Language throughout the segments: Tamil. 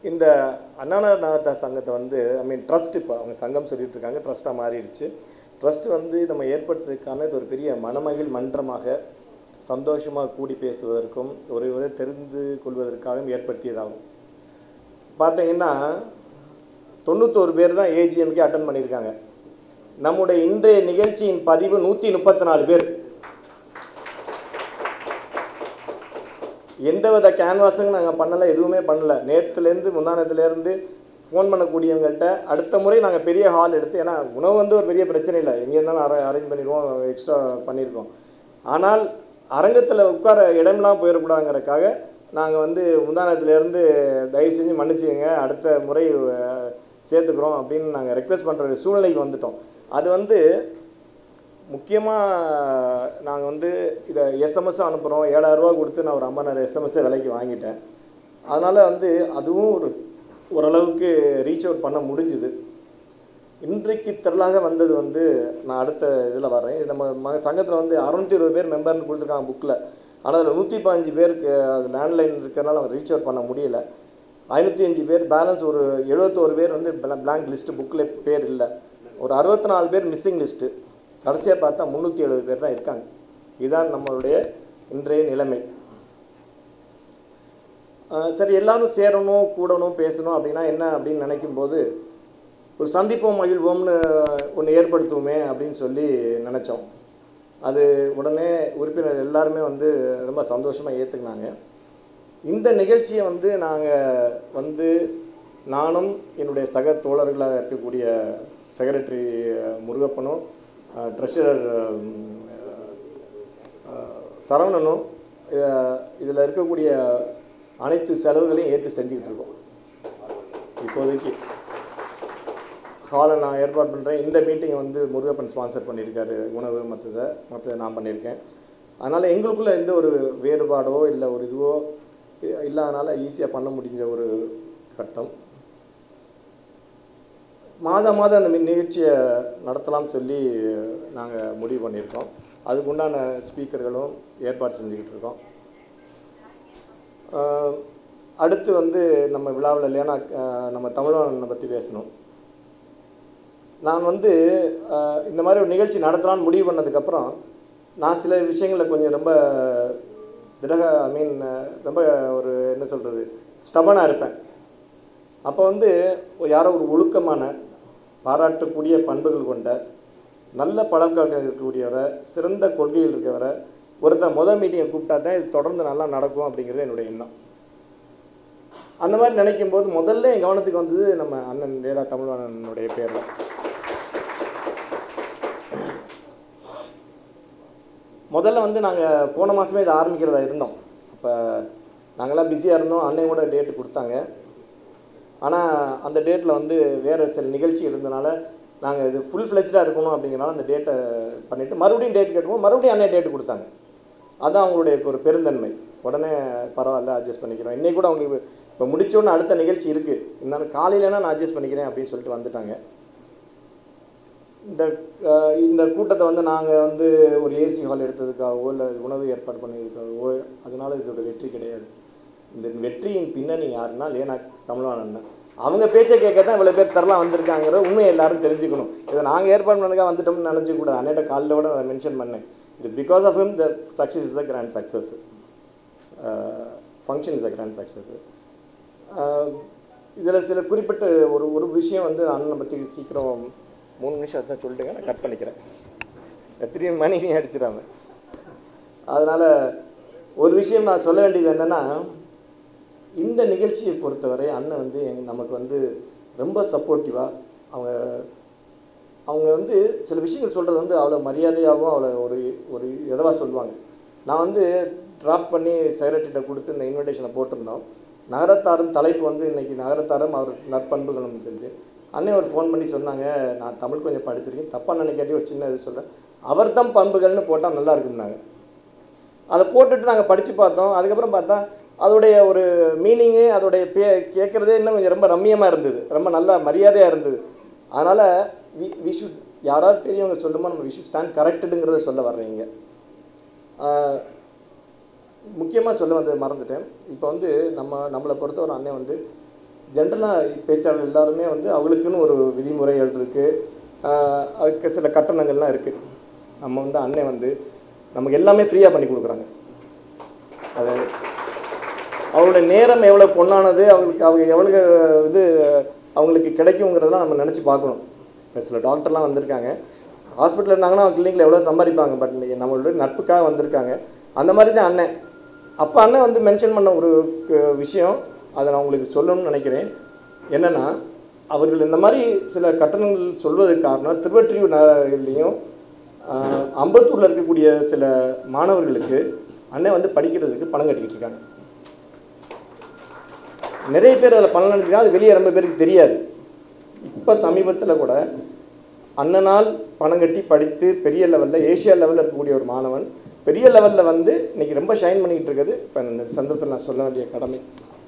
இந்த அண்ணாநகர் சங்கத்தை வந்து ஐ மீன் ட்ரஸ்ட் இப்போ அவங்க சங்கம் சொல்லிட்டு இருக்காங்க ட்ரஸ்ட்டாக மாறிடுச்சு ட்ரஸ்ட் வந்து நம்ம ஏற்படுத்துறதுக்கான இது ஒரு பெரிய மனமகிழ் மன்றமாக சந்தோஷமாக கூடி பேசுவதற்கும் ஒரு ஒரு தெரிந்து கொள்வதற்காகவும் ஏற்படுத்தியதாகும் பார்த்தீங்கன்னா தொண்ணூத்தோரு பேர் தான் ஏஜிஎம்கே அட்டன் பண்ணியிருக்காங்க நம்முடைய இன்றைய நிகழ்ச்சியின் பதிவு நூற்றி முப்பத்தி நாலு பேர் எந்தவித கேன்வாஸும் நாங்கள் பண்ணலை எதுவுமே பண்ணலை நேற்றுலேருந்து முந்தானத்துலேருந்து ஃபோன் பண்ணக்கூடியவங்கள்ட்ட அடுத்த முறை நாங்கள் பெரிய ஹால் எடுத்து ஏன்னா உணவு வந்து ஒரு பெரிய பிரச்சனை இல்லை எங்கே இருந்தாலும் அரை அரேஞ்ச் பண்ணிடுவோம் எக்ஸ்ட்ரா பண்ணியிருக்கோம் ஆனால் அரங்கத்தில் உட்கார இடம்லாம் போயிடக்கூடாதுங்கிறதுக்காக நாங்கள் வந்து முந்தானத்துலேருந்து தயவு செஞ்சு மன்னிச்சுக்கங்க அடுத்த முறை அஹ், சேர்த்துக்கிறோம் அப்படின்னு நாங்கள் ரெக்வெஸ்ட் பண்ணுற சூழ்நிலைக்கு வந்துட்டோம் அது வந்து முக்கியமாக நாங்கள் வந்து இதை எஸ்எம்எஸ் அனுப்புகிறோம் ஏழாயிரரூவா கொடுத்து நான் ஒரு ஐம்பதாயிரம் எஸ்எம்எஸ்ஸை விலைக்கு வாங்கிட்டேன் அதனால் வந்து அதுவும் ஒரு ஓரளவுக்கு ரீச் அவுட் பண்ண முடிஞ்சுது இன்றைக்கு திரளாக வந்தது வந்து நான் அடுத்த இதில் வரேன் இது நம்ம ம சங்கத்தில் வந்து அறுநூத்தி இருபது பேர் மெம்பர்னு கொடுத்துருக்காங்க புக்கில் ஆனால் அதில் நூற்றி பதினஞ்சு பேருக்கு அது லேண்ட்லைன் இருக்கிறனால அவங்க ரீச் அவுட் பண்ண முடியல ஐநூற்றி அஞ்சு பேர் பேலன்ஸ் ஒரு எழுபத்தோரு பேர் வந்து பிளாங்க் லிஸ்ட்டு புக்கில் பேர் இல்லை ஒரு அறுபத்தி நாலு பேர் மிஸ்ஸிங் லிஸ்ட்டு கடைசியாக பார்த்தா முந்நூற்றி எழுபது பேர் தான் இருக்காங்க இதுதான் நம்மளுடைய இன்றைய நிலைமை அஹ் சரி எல்லாரும் சேரணும் கூடணும் பேசணும் அப்படின்னா என்ன அப்படின்னு நினைக்கும் போது ஒரு சந்திப்போம் மகிழ்வோம்னு ஒன்று ஏற்படுத்துவோமே அப்படின்னு சொல்லி நினச்சோம் அது உடனே உறுப்பினர் எல்லாருமே வந்து ரொம்ப சந்தோஷமாக ஏற்றுக்கினாங்க இந்த நிகழ்ச்சியை வந்து நாங்கள் வந்து நானும் என்னுடைய சக தோழர்களாக இருக்கக்கூடிய செக்ரட்டரி முருகப்பனும் ட்ரெஷரர் சரவணனும் இதில் இருக்கக்கூடிய அனைத்து செலவுகளையும் ஏற்று செஞ்சுக்கிட்டு இருக்கோம் இப்போதைக்கு ஹாலை நான் ஏற்பாடு பண்ணுறேன் இந்த மீட்டிங்கை வந்து முருகப்பன் ஸ்பான்சர் பண்ணியிருக்காரு உணவு மற்றதை மற்றதை நான் பண்ணியிருக்கேன் அதனால் எங்களுக்குள்ள எந்த ஒரு வேறுபாடோ இல்லை ஒரு இதுவோ இ- இல்லாதனால ஈஸியாக பண்ண முடிஞ்ச ஒரு கட்டம் மாதம் மாதம் அந்த மி- நிகழ்ச்சியை நடத்தலாம்னு சொல்லி நாங்கள் முடிவு பண்ணியிருக்கோம் அதுக்கு உண்டான ஸ்பீக்கர்களும் ஏற்பாடு செஞ்சுக்கிட்டு இருக்கோம் ஆஹ் அடுத்து வந்து நம்ம விழாவில் இல்லைன்னா ஆஹ் நம்ம தமிழ்வாணனை பற்றி பேசணும் நான் வந்து ஆஹ் இந்த மாதிரி ஒரு நிகழ்ச்சி நடத்தலாம்னு முடிவு பண்ணதுக்கப்புறம் நான் சில விஷயங்களில் கொஞ்சம் ரொம்ப திடக ஐ மீன் ரொம்ப ஒரு என்ன சொல்கிறது ஸ்டபனாக இருப்பேன் அப்போ வந்து ஒரு யாரோ ஒரு ஒழுக்கமான பாராட்டக்கூடிய பண்புகள் கொண்ட நல்ல பழக்கங்கள் இருக்கக்கூடியவரை சிறந்த கொள்கையில் இருக்கவரை ஒருத்தர் முதல் மீட்டிங்கை கூப்பிட்டா தான் இது தொடர்ந்து நல்லா நடக்கும் அப்படிங்கிறது என்னுடைய எண்ணம் அந்த மாதிரி நினைக்கும் போது முதல்ல என் கவனத்துக்கு வந்தது நம்ம அண்ணன் டேரா தமிழ்வாணனுடைய பேரில் முதல்ல வந்து நாங்கள் போன மாதமே இதை ஆரம்பிக்கிறதா இருந்தோம் அப்போ நாங்கள்லாம் பிஸியாக இருந்தோம் அண்ணன் கூட டேட்டு கொடுத்தாங்க ஆனால் அந்த டேட்டில் வந்து வேறு சில நிகழ்ச்சி இருந்தனால நாங்கள் இது ஃபுல் ஃப்ளெஜ்டாக இருக்கணும் அப்படிங்கிறனால அந்த டேட்டை பண்ணிவிட்டு மறுபடியும் டேட் கேட்கும் மறுபடியும் அண்ணன் டேட் கொடுத்தாங்க அதான் அவங்களுடைய ஒரு பெருந்தன்மை உடனே பரவாயில்ல அட்ஜஸ்ட் பண்ணிக்கிறோம் இன்னைக்கு கூட அவங்களுக்கு இப்போ முடிச்சோன்னு அடுத்த நிகழ்ச்சி இருக்குது இருந்தாலும் காலையிலனா நான் அட்ஜஸ்ட் பண்ணிக்கிறேன் அப்படின்னு சொல்லிட்டு வந்துட்டாங்க இந்த அஹ், இந்த கூட்டத்தை வந்து நாங்கள் வந்து ஒரு ஏசி ஹால் எடுத்ததுக்காகவோ இல்லை உணவு ஏற்பாடு பண்ணதுக்காகவோ அதனால இதோட வெற்றி கிடையாது இந்த வெற்றியின் பின்னணி யாருன்னா லேனா தமிழ்வாணன் அவங்க பேச்சை கேட்க தான் இவ்வளோ பேர் தரலாம் வந்திருக்காங்கிற உண்மையை எல்லாரும் தெரிஞ்சுக்கணும் இதை நாங்கள் ஏற்பாடு பண்ணதுக்காக வந்துட்டோம்னு நினச்சிக்க கூடாது அன்னைட்ட காலையில் கூட அதை மென்ஷன் பண்ணேன் it is because of him the success is the grand success function is a grand success இதில் சில குறிப்பிட்ட ஒரு ஒரு விஷயம் வந்து அண்ணனை பற்றி சீக்கிரம் மூணு நிமிஷம் தான் சொல்லிட்டுங்க நான் கட் பண்ணிக்கிறேன் எத்தனை மணி நீ அடிச்சிடாம அதனால் ஒரு விஷயம் நான் சொல்ல வேண்டியது என்னென்னா இந்த நிகழ்ச்சியை பொறுத்தவரை அண்ணன் வந்து எங் நமக்கு வந்து ரொம்ப சப்போர்ட்டிவாக அவங்க அவங்க வந்து சில விஷயங்கள் சொல்கிறது வந்து அவ்வளோ மரியாதையாகவும் அவ்வளோ ஒரு ஒரு இதவாக சொல்லுவாங்க நான் வந்து டிராஃப்ட் பண்ணி செக்ரட்டரிட்ட கொடுத்து இந்த இன்விடேஷனை போட்டிருந்தோம் நகரத்தாரும் தலைப்பு வந்து இன்னைக்கு நகரத்தாரும் அவர் நற்பண்புகளும் சொல்லி அண்ணன் ஒரு ஃபோன் பண்ணி சொன்னாங்க நான் தமிழ் கொஞ்சம் படிச்சிருக்கேன் தப்பாக நினைக்காட்டி ஒரு சின்ன இது சொல்கிறேன் அவர்தம் பண்புகள்னு போட்டால் நல்லா இருக்குன்னாங்க அதை போட்டுட்டு நாங்கள் படித்து பார்த்தோம் அதுக்கப்புறம் பார்த்தா அதோடைய ஒரு மீனிங்கு அதோடைய பே கேட்குறதே இன்னும் கொஞ்சம் ரொம்ப ரம்மியமாக இருந்தது ரொம்ப நல்ல மரியாதையாக இருந்தது அதனால் வி வி ஷுட் யாராவது பெரியவங்க சொல்லுமோ நம்ம வி ஷுட் ஸ்டாண்ட் கரெக்டுங்கிறத சொல்ல வர்றீங்க முக்கியமாக சொல்ல வந்து மறந்துட்டேன் இப்போ வந்து நம்ம நம்மளை பொறுத்தவரை அண்ணன் வந்து ஜென்ரலாக பேச்சாளர் எல்லாருமே வந்து அவங்களுக்குன்னு ஒரு விதிமுறைகள் இருக்குது அதுக்கு சில கட்டணங்கள்லாம் இருக்குது நம்ம வந்து அண்ணன் வந்து நமக்கு எல்லாமே ஃப்ரீயாக பண்ணி கொடுக்குறாங்க அது அவங்களோட நேரம் எவ்வளோ பொண்ணானது அவங்களுக்கு அவங்க எவ்வளோ இது அவங்களுக்கு கிடைக்குங்கிறதெல்லாம் நம்ம நினச்சி பார்க்கணும் இப்போ சில டாக்டர்லாம் வந்திருக்காங்க ஹாஸ்பிட்டல் இருந்தாங்கன்னா கிளினிக்கில் எவ்வளோ சம்பாதிப்பாங்க பட் நம்மளோட நட்புக்காக வந்திருக்காங்க அந்த மாதிரி தான் அண்ணன் அப்போ அண்ணன் வந்து மென்ஷன் பண்ண ஒரு க- விஷயம் அதை நான் உங்களுக்கு சொல்லணும்னு நினைக்கிறேன் என்னென்னா அவர்கள் இந்த மாதிரி சில கட்டணங்கள் சொல்வதற்கு காரணம் திருவற்றியூர் நகரிலையும் அம்பத்தூரில் இருக்கக்கூடிய சில மாணவர்களுக்கு அண்ணன் வந்து படிக்கிறதுக்கு பணம் கட்டிக்கிட்டு இருக்காங்க நிறைய பேர் அதில் பலன் அடைஞ்சிருக்காங்க அது வெளியே ரொம்ப பேருக்கு தெரியாது இப்போ சமீபத்தில் கூட அண்ணனால் பணம் கட்டி படித்து பெரிய லெவலில் ஏஷியா லெவலில் இருக்கக்கூடிய ஒரு மாணவன் பெரிய லெவலில் வந்து இன்னைக்கு ரொம்ப ஷைன் பண்ணிக்கிட்டு இருக்குது இப்போ இந்த சந்தர்ப்பத்தில் நான் சொல்ல வேண்டிய கடமை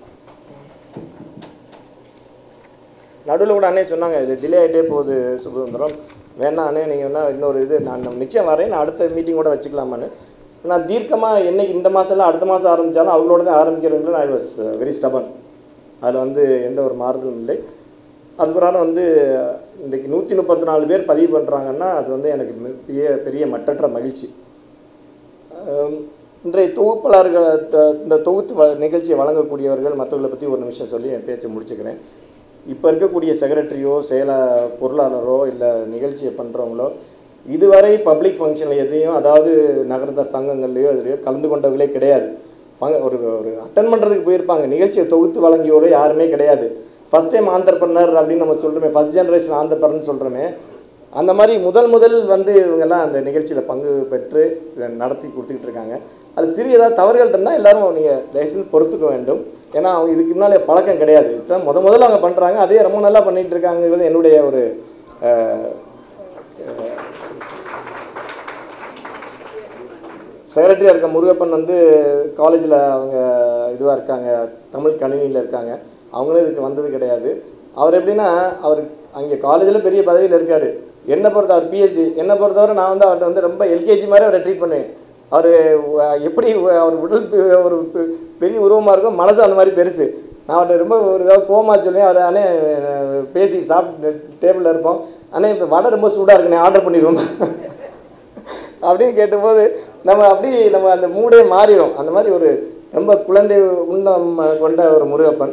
நடுவில் கூட அண்ணே சொன்னாங்க இது டிலே ஆகிட்டே போகுது சுபசுந்தரம் வேணா அண்ணே நீங்கள் வேணா இன்னொரு இது நான் நிச்சயம் வரேன் நான் அடுத்த மீட்டிங் கூட வச்சுக்கலாமான்னு நான் தீர்க்கமாக என்னைக்கு இந்த மாதம் இல்லை அடுத்த மாதம் ஆரம்பித்தாலும் அவங்களோட தான் ஆரம்பிக்கிறதுல ஐ வாஸ் வெரி ஸ்டபன் அதில் வந்து எந்த ஒரு மாறுதலும் இல்லை அது பிறகு வந்து இன்றைக்கி நூற்றி முப்பத்தி நாலு பேர் பதிவு பண்ணுறாங்கன்னா அது வந்து எனக்கு மி- பெரிய பெரிய மட்டற்ற மகிழ்ச்சி ஆம், இன்றைய தொகுப்பாளர்கள் த- இந்த தொகுத்து வ நிகழ்ச்சியை வழங்கக்கூடியவர்கள் மற்றவர்களை பற்றி ஒரு நிமிஷம் சொல்லி என் பேச்சை முடிச்சுக்கிறேன் இப்போ இருக்கக்கூடிய செக்ரட்டரியோ செயல பொருளாளரோ இல்லை நிகழ்ச்சியை பண்ணுறவங்களோ இதுவரை பப்ளிக் ஃபங்க்ஷனில் எதையும் அதாவது நகரத்த சங்கங்கள்லையோ அதுலையோ கலந்து கொண்டவர்களே கிடையாது ஃபங்க- ஒரு ஒரு அட்டன் பண்ணுறதுக்கு போயிருப்பாங்க நிகழ்ச்சியை தொகுத்து வழங்கியோரோ யாருமே கிடையாது ஃபஸ்ட் டைம் ஆந்தர்பனர் அப்படின்னு நம்ம சொல்கிறோமே ஃபஸ்ட் ஜென்ரேஷன் ஆந்தர்பர்னு சொல்கிறோமே அந்த மாதிரி முதல் முதல் வந்து இவங்கெல்லாம் அந்த நிகழ்ச்சியில் பங்கு பெற்று இதை நடத்தி கொடுத்துக்கிட்டு இருக்காங்க அது சிறிய ஏதாவது தவறுகள் இருந்தால் எல்லாரும் நீங்கள் தயவுசெய்து பொறுத்துக்க வேண்டும் ஏன்னா அவங்க இதுக்கு முன்னாலே பழக்கம் கிடையாது இதுதான் முத முதல்ல அவங்க பண்ணுறாங்க அதே ரொம்ப நல்லா பண்ணிட்டு இருக்காங்கிறது என்னுடைய ஒரு அஹ், செக்ரட்டரியாக இருக்க முருகப்பன் வந்து காலேஜில் அவங்க இதுவாக இருக்காங்க தமிழ் கணினியில் இருக்காங்க அவங்களும் இதுக்கு வந்தது கிடையாது அவர் எப்படின்னா அவர் அங்கே காலேஜில் பெரிய பதவியில் இருக்கார் என்னை பொறுத்த அவர் பிஹெச்டி என்னை பொறுத்தவரை நான் வந்து அவர்கிட்ட வந்து ரொம்ப எல்கேஜி மாதிரி அவரை ட்ரீட் பண்ணுவேன் அவர் எப்படி வ- அவர் உடல் பெ- ஒரு பெ- பெரிய உருவமாக இருக்கும் மனசு அந்த மாதிரி பெருசு நான் அவர்கிட்ட ரொம்ப ஒரு ஏதாவது கோமா சொல்லி அவர் அண்ணே அஹ், பேசி சாப்பிட்டு டேபிளில் இருப்போம் அண்ணே இப்போ வடை ரொம்ப சூடாக இருக்குண்ணே ஆர்டர் பண்ணிடுவோம் அப்படின்னு கேட்டபோது நம்ம அப்படி நம்ம அந்த மூடே மாறிடும் அந்த மாதிரி ஒரு ரொம்ப குழந்தை உண்ணம் கொண்ட ஒரு முருகப்பன்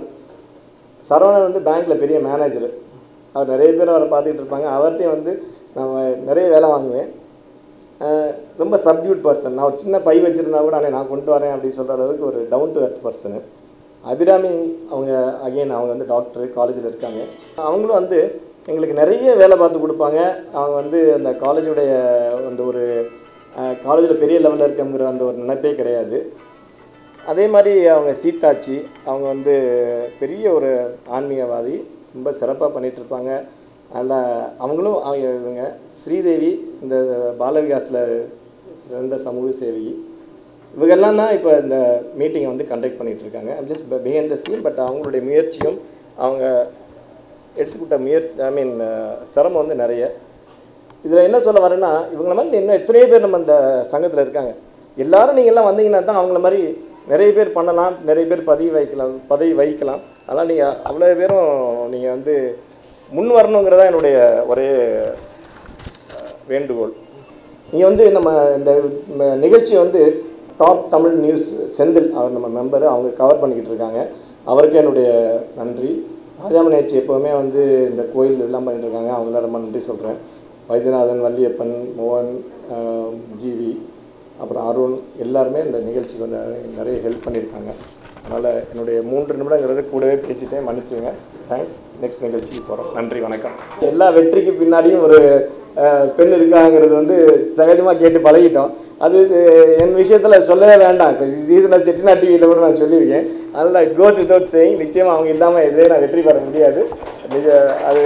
சரவணன் வந்து பேங்க்கில் பெரிய மேனேஜர் அவர் நிறைய பேர் அவரை பார்த்துக்கிட்டு இருப்பாங்க அவர்கிட்டையும் வந்து நம்ம நிறைய வேலை வாங்குவேன் அஹ் ரொம்ப சப்டியூட் பர்சன் நான் ஒரு சின்ன பை வச்சுருந்தா கூட அண்ணே நான் கொண்டு வரேன் அப்படின்னு சொல்கிற அளவுக்கு ஒரு down to earth person Abirami அவங்க அகைன் அவங்க வந்து டாக்டர் காலேஜில் இருக்காங்க அவங்களும் வந்து எங்களுக்கு நிறைய வேலை பார்த்து கொடுப்பாங்க அவங்க வந்து அந்த காலேஜுடைய அந்த ஒரு காலேஜில் பெரிய லெவலில் இருக்கங்கிற அந்த ஒரு நினைப்பே கிடையாது அதே மாதிரி அவங்க சீதாச்சி அவங்க வந்து பெரிய ஒரு ஆன்மீகவாதி ரொம்ப சிறப்பாக பண்ணிட்டு இருப்பாங்க அதில் அவங்களும் அவங்க இவங்க ஸ்ரீதேவி இந்த பாலவிகாஸில் சிறந்த சமூக சேவகி இவங்கெல்லாம் தான் இப்போ இந்த மீட்டிங்கை வந்து கண்டக்ட் பண்ணிட்டு இருக்காங்க I'm just behind the scene but அவங்களுடைய முயற்சியும் அவங்க எடுத்துக்கிட்ட முயற் ஐ மீன் சிரமம் வந்து நிறைய இதில் என்ன சொல்ல வரேன்னா இவங்கள மாதிரி இன்னும் எத்தனையோ பேர் நம்ம இந்த சங்கத்தில் இருக்காங்க எல்லாரும் நீங்கள் எல்லாம் வந்தீங்கன்னா தான் அவங்கள மாதிரி நிறைய பேர் பண்ணலாம் நிறைய பேர் பதவி வைக்கலாம் பதவி வகிக்கலாம் அதனால் நீங்கள் அவ்வளோ பேரும் நீங்கள் வந்து முன் வரணுங்கிறதா என்னுடைய ஒரே அஹ், வேண்டுகோள் இங்கே வந்து நம்ம இந்த ம- நிகழ்ச்சி வந்து டாப் தமிழ் நியூஸ் செந்தில் அவர் நம்ம மெம்பரு அவங்க கவர் பண்ணிக்கிட்டு இருக்காங்க அவருக்கு என்னுடைய நன்றி ராஜாமணியாச்சி எப்போவுமே வந்து இந்த கோயில் எல்லாம் பண்ணிட்டு இருக்காங்க அவங்களாம் ரொம்ப நன்றி சொல்கிறேன் வைத்தியநாதன் வள்ளியப்பன் மோகன் ஆஹ், ஜிவி அப்புறம் அருண் எல்லாருமே இந்த நிகழ்ச்சிக்கு வந்து நிறைய ஹெல்ப் பண்ணியிருக்காங்க அதனால் என்னுடைய மூன்று நிமிடங்கிறது கூடவே பேசிட்டேன் மன்னிச்சுங்க தேங்க்ஸ் நெக்ஸ்ட் நிகழ்ச்சிக்கு போகிறோம் நன்றி வணக்கம் எல்லா வெற்றிக்கு பின்னாடியும் ஒரு அஹ், பெண் இருக்காங்கிறது வந்து சகஜமாக கேட்டு பழகிட்டோம் அது அஹ், என் விஷயத்தில் சொல்லவே வேண்டாம் இப்போ ரீசனாக செட்டிநாட் டிவியில் கூட நான் சொல்லியிருக்கேன் அதனால் இட் கோஸ் வித்தவுட் சேயிங் நிச்சயமாக அவங்க இல்லாமல் எதுவே நான் வெற்றி பெற முடியாது நிஜ- அது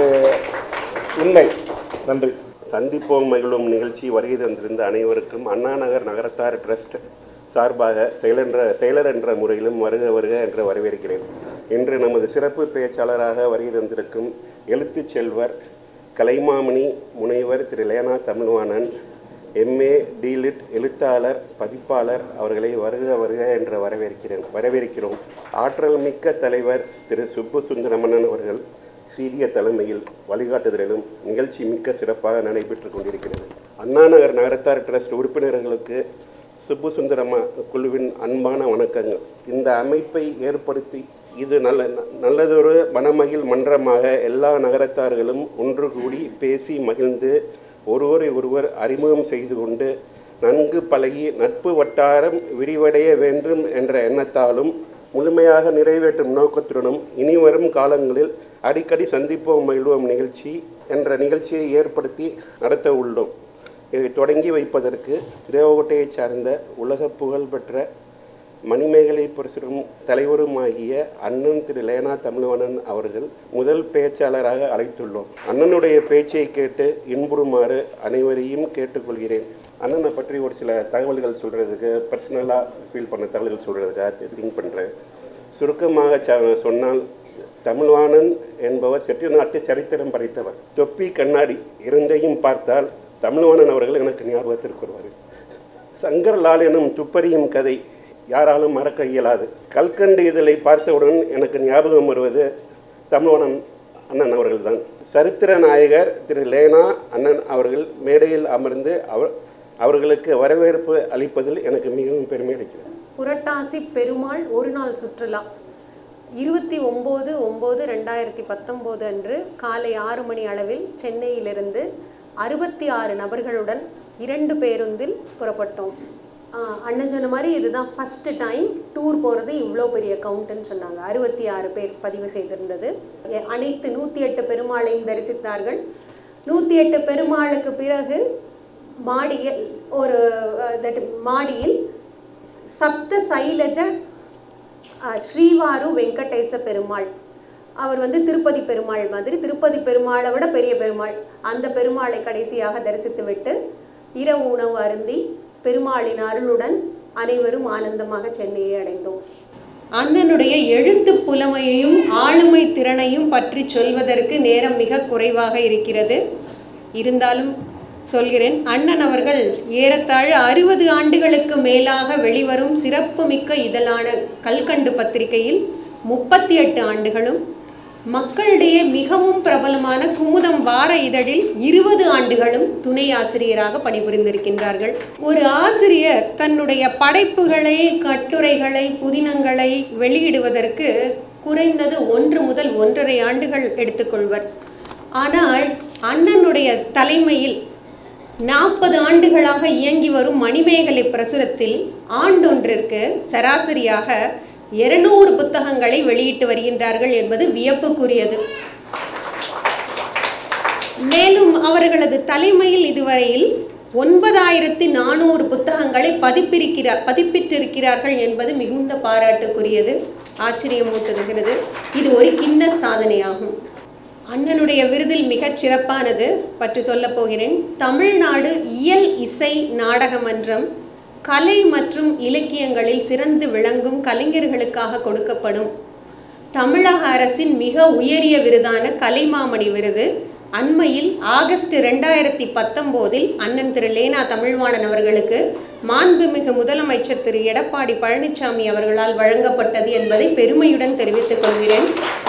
உண்மை நன்றி சந்திப்போம் மகிழும் நிகழ்ச்சி வருகை தந்திருந்த அனைவருக்கும் அண்ணா நகர் நகரத்தார் ட்ரஸ்ட் சார்பாக செயலென்ற செயலர் என்ற முறையிலும் வருக வருக என்று வரவேற்கிறேன் இன்று நமது சிறப்பு பேச்சாளராக வருகை தந்திருக்கும் எழுத்துச் செல்வர் கலைமாமணி முனைவர் திரு லேனா தமிழ்வாணன் எம்ஏ டிலிட் எழுத்தாளர் பதிப்பாளர் அவர்களை வருக வருக என்று வரவேற்கிறேன் வரவேற்கிறோம் ஆற்றல் மிக்க தலைவர் திரு சுப்பு சுந்தரமணன் அவர்கள் சீரிய தலைமையில் வழிகாட்டுதலிலும் நிகழ்ச்சி மிக்க சிறப்பாக நடைபெற்று கொண்டிருக்கிறது அண்ணா நகர் நகரத்தார் ட்ரஸ்ட் உறுப்பினர்களுக்கு சுப்பு சுந்தரமா குழுவின் அன்பான வணக்கங்கள் இந்த அமைப்பை ஏற்படுத்தி இது நல்ல நல்லதொரு மனமகிழ் மன்றமாக எல்லா நகரத்தார்களும் ஒன்று கூடி பேசி மகிழ்ந்து ஒருவரை ஒருவர் அறிமுகம் செய்து கொண்டு நன்கு பழகி நட்பு வட்டாரம் விரிவடைய வேண்டும் என்ற எண்ணத்தாலும் முழுமையாக நிறைவேற்றும் நோக்கத்துடனும் இனிவரும் காலங்களில் அடிக்கடி சந்திப்போம் மகிழ்வோம் நிகழ்ச்சி என்ற நிகழ்ச்சியை ஏற்படுத்தி நடத்த உள்ளோம் இதை தொடங்கி வைப்பதற்கு தேவகோட்டையைச் சார்ந்த உலக புகழ்பெற்ற மணிமேகலை புரசரும் தலைவருமாகிய அண்ணன் திரு லேனா தமிழ்வணன் அவர்கள் முதல் பேச்சாளராக அழைத்துள்ளோம் அண்ணனுடைய பேச்சை கேட்டு இன்புறுமாறு அனைவரையும் கேட்டுக்கொள்கிறேன் அண்ணனை பற்றி ஒரு சில தகவல்கள் சொல்கிறதுக்கு பர்சனலாக ஃபீல் பண்ண தகவல்கள் சொல்கிறதுக்காக திங்க் பண்ணுறேன் சுருக்கமாக ச- சொன்னால் தமிழ்வாணன் என்பவர் செட்டிநாட்டு சரித்திரம் படைத்தவர் தொப்பி கண்ணாடி இரண்டையும் பார்த்தால் தமிழ்வாணன் அவர்கள் எனக்கு ஞாபகத்திற்கு வருவார் சங்கர்லால் எனும் துப்பறியும் கதை யாராலும் மறக்க இயலாது கல்கண்டு இதழை பார்த்தவுடன் எனக்கு ஞாபகம் வருவது தமிழ்வனன் அண்ணன் அவர்கள்தான் சரித்திர நாயகர் திரு லேனா அண்ணன் அவர்கள் மேடையில் அமர்ந்து அவர் அவர்களுக்கு வரவேற்பு அளிப்பதில் எனக்கு மிகவும் பெருமை அளிக்கிறது புரட்டாசி பெருமாள் ஒரு நாள் சுற்றுலா இருபத்தி ஒம்பது ஒம்பது ரெண்டாயிரத்தி பத்தொம்போது அன்று காலை ஆறு மணி அளவில் சென்னையிலிருந்து அறுபத்தி ஆறு நபர்களுடன் இரண்டு பேருந்தில் புறப்பட்டோம் ஆஹ் அண்ணன் சொன்ன மாதிரி இதுதான் ஃபஸ்ட்டு டைம் டூர் போகிறது இவ்வளோ பெரிய கவுண்ட்டுன்னு சொன்னாங்க அறுபத்தி ஆறு பேர் பதிவு செய்திருந்தது எ- அனைத்து நூற்றி எட்டு பெருமாளையும் தரிசித்தார்கள் நூற்றி எட்டு பெருமாளுக்கு பிறகு மாடியில் ஒரு அஹ், that மாடியில் சப்த சைலஜ அஹ், ஸ்ரீவாரு வெங்கடேச பெருமாள் அவர் வந்து திருப்பதி பெருமாள் மாதிரி திருப்பதி பெருமாளை விட பெரிய பெருமாள் அந்த பெருமாளை கடைசியாக தரிசித்துவிட்டு இரவு உணவு அருந்தி பெருமாளின் அருளுடன் அனைவரும் ஆனந்தமாக சென்னையை அடைந்தோம் அண்ணனுடைய எழுத்து புலமையையும் ஆளுமை திறனையும் பற்றி சொல்வதற்கு நேரம் மிக குறைவாக இருக்கிறது இருந்தாலும் சொல்கிறேன் அண்ணன் அவர்கள் ஏறத்தாழ அறுபது ஆண்டுகளுக்கு மேலாக வெளிவரும் சிறப்புமிக்க இதழான கல்கண்டு பத்திரிகையில் முப்பத்தி எட்டு ஆண்டுகளும் மக்களிடையே மிகவும் பிரபலமான குமுதம் வார இதழில் இருபது ஆண்டுகளும் துணை ஆசிரியராக பணிபுரிந்திருக்கின்றார்கள் ஒரு ஆசிரியர் தன்னுடைய படைப்புகளை கட்டுரைகளை புதினங்களை வெளியிடுவதற்கு குறைந்தது ஒன்று முதல் ஒன்றரை ஆண்டுகள் எடுத்துக்கொள்வர் ஆனால் அண்ணனுடைய தலைமையில் நாற்பது ஆண்டுகளாக இயங்கி வரும் மணிமேகலை பிரசுரத்தில் ஆண்டொன்றிற்கு சராசரியாக இருநூறு புத்தகங்களை வெளியிட்டு வருகின்றார்கள் என்பது வியப்புக்குரியது மேலும் அவர்களது தலைமையில் இதுவரையில் ஒன்பதாயிரத்தி நானூறு புத்தகங்களை பதிப்பிருக்கிறார் பதிப்பிட்டிருக்கிறார்கள் என்பது மிகுந்த பாராட்டுக்குரியது ஆச்சரியமூட்டுகிறது இது ஒரு கிண்ண சாதனையாகும் அண்ணனுடைய விருதில் மிகச் சிறப்பானது பற்றி சொல்லப் போகிறேன் தமிழ்நாடு இயல் இசை நாடக மன்றம் கலை மற்றும் இலக்கியங்களில் சிறந்து விளங்கும் கலைஞர்களுக்காக கொடுக்கப்படும் தமிழக அரசின் மிக உயரிய விருதான கலைமாமணி விருது அண்மையில் ஆகஸ்ட் ரெண்டாயிரத்தி பத்தொம்போதில் அண்ணன் திரு லேனா தமிழ்வாணன் அவர்களுக்கு மாண்புமிகு முதலமைச்சர் திரு எடப்பாடி பழனிசாமி அவர்களால் வழங்கப்பட்டது என்பதை பெருமையுடன் தெரிவித்துக் கொள்கிறேன்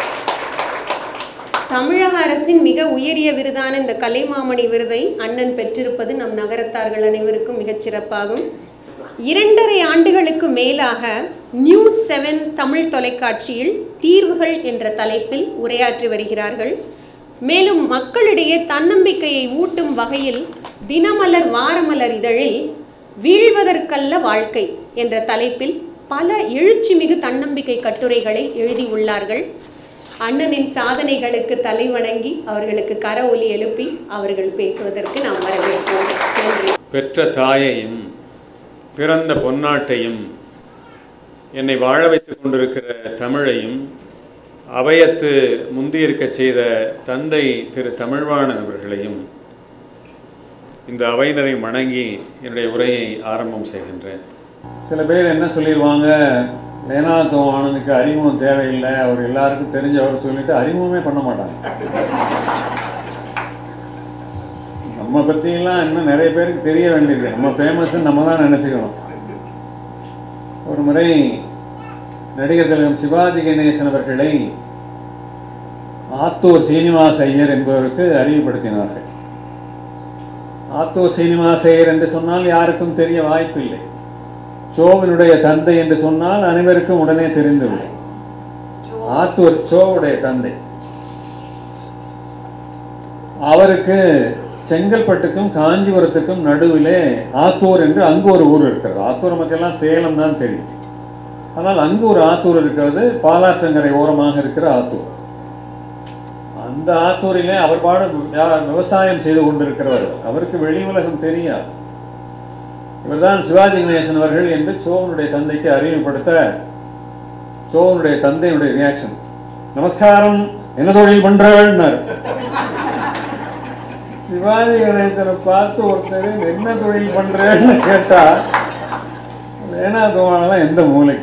தமிழக அரசின் மிக உயரிய விருதான இந்த கலைமாமணி விருதை அண்ணன் பெற்றிருப்பது நம் நகரத்தார்கள் அனைவருக்கும் மிகச் சிறப்பாகும் இரண்டரை ஆண்டுகளுக்கு மேலாக நியூஸ் செவன் தமிழ் தொலைக்காட்சியில் தீர்வுகள் என்ற தலைப்பில் உரையாற்றி வருகிறார்கள் மேலும் மக்களிடையே தன்னம்பிக்கையை ஊட்டும் வகையில் தினமலர் வாரமலர் இதழில் வீழ்வதற்கல்ல வாழ்க்கை என்ற தலைப்பில் பல எழுச்சிமிகு தன்னம்பிக்கை கட்டுரைகளை எழுதியுள்ளார்கள் அண்ணனின் சாதனைகளுக்கு தலைவணங்கி அவர்களுக்கு கர ஒலி எழுப்பி அவர்கள் பேசுவதற்கு நாம் வரவேற்போம் நன்றி பெற்ற தாயையும் பிறந்த பொன்னாட்டையும் என்னை வாழ வைத்துக் கொண்டிருக்கிற தமிழையும் அவையத்து முந்தியிருக்கச் செய்த தந்தை திரு தமிழ்வாணன் அவர்களையும் இந்த அவையினரை வணங்கி என்னுடைய உரையை ஆரம்பம் செய்கின்றேன் சில பேர் என்ன சொல்லிடுவாங்க லேனாத்தோ ஆனனுக்கு அறிமுகம் தேவையில்லை அவர் எல்லாருக்கும் தெரிஞ்சவர் சொல்லிட்டு அறிமுகமே பண்ண மாட்டாங்க நம்ம நம்ம பற்றியெல்லாம் இன்னும் நிறைய பேருக்கு தெரிய வேண்டியிருக்கு நம்ம ஃபேமஸ்ன்னு நம்ம தான் நினச்சிக்கணும் ஒரு முறை நடிகர் திலகம் சிவாஜி கணேசன் அவர்களை ஆத்தூர் சீனிவாச ஐயர் என்பவருக்கு அறிவுப்படுத்தினார்கள் ஆத்தூர் சீனிவாச ஐயர் என்று சொன்னால் யாருக்கும் தெரிய வாய்ப்பில்லை சோவினுடைய தந்தை என்று சொன்னால் அனைவருக்கும் உடனே தெரிந்துவிடும் ஆத்தூர் சோவுடைய தந்தை அவருக்கு செங்கல்பட்டுக்கும் காஞ்சிபுரத்துக்கும் நடுவிலே ஆத்தூர் என்று அங்கு ஒரு ஊர் இருக்கிறது ஆத்தூர் நமக்கெல்லாம் சேலம் தான் தெரியும் ஆனால் அங்கு ஒரு ஆத்தூர் இருக்கிறது பாலாற்றங்கரை ஓரமாக இருக்கிற ஆத்தூர் அந்த ஆத்தூரிலே அவர் பாடு யா- விவசாயம் செய்து கொண்டிருக்கிறவர் அவருக்கு வெளி உலகம் தெரியாது இவர்தான் சிவாஜி கணேசன் அவர்கள் என்று சோவனுடைய தந்தைக்கு அறிமுகப்படுத்த சோவனுடைய தந்தையுடைய ரியாக்ஷன் நமஸ்காரம் என்ன தொழில் பண்றவள்னார் சிவாஜி கணேசனை பார்த்து ஒருத்தர் என்ன தொழில் பண்றேன்னு கேட்டா வேணா தோணலாம் எந்த மூலைக்கு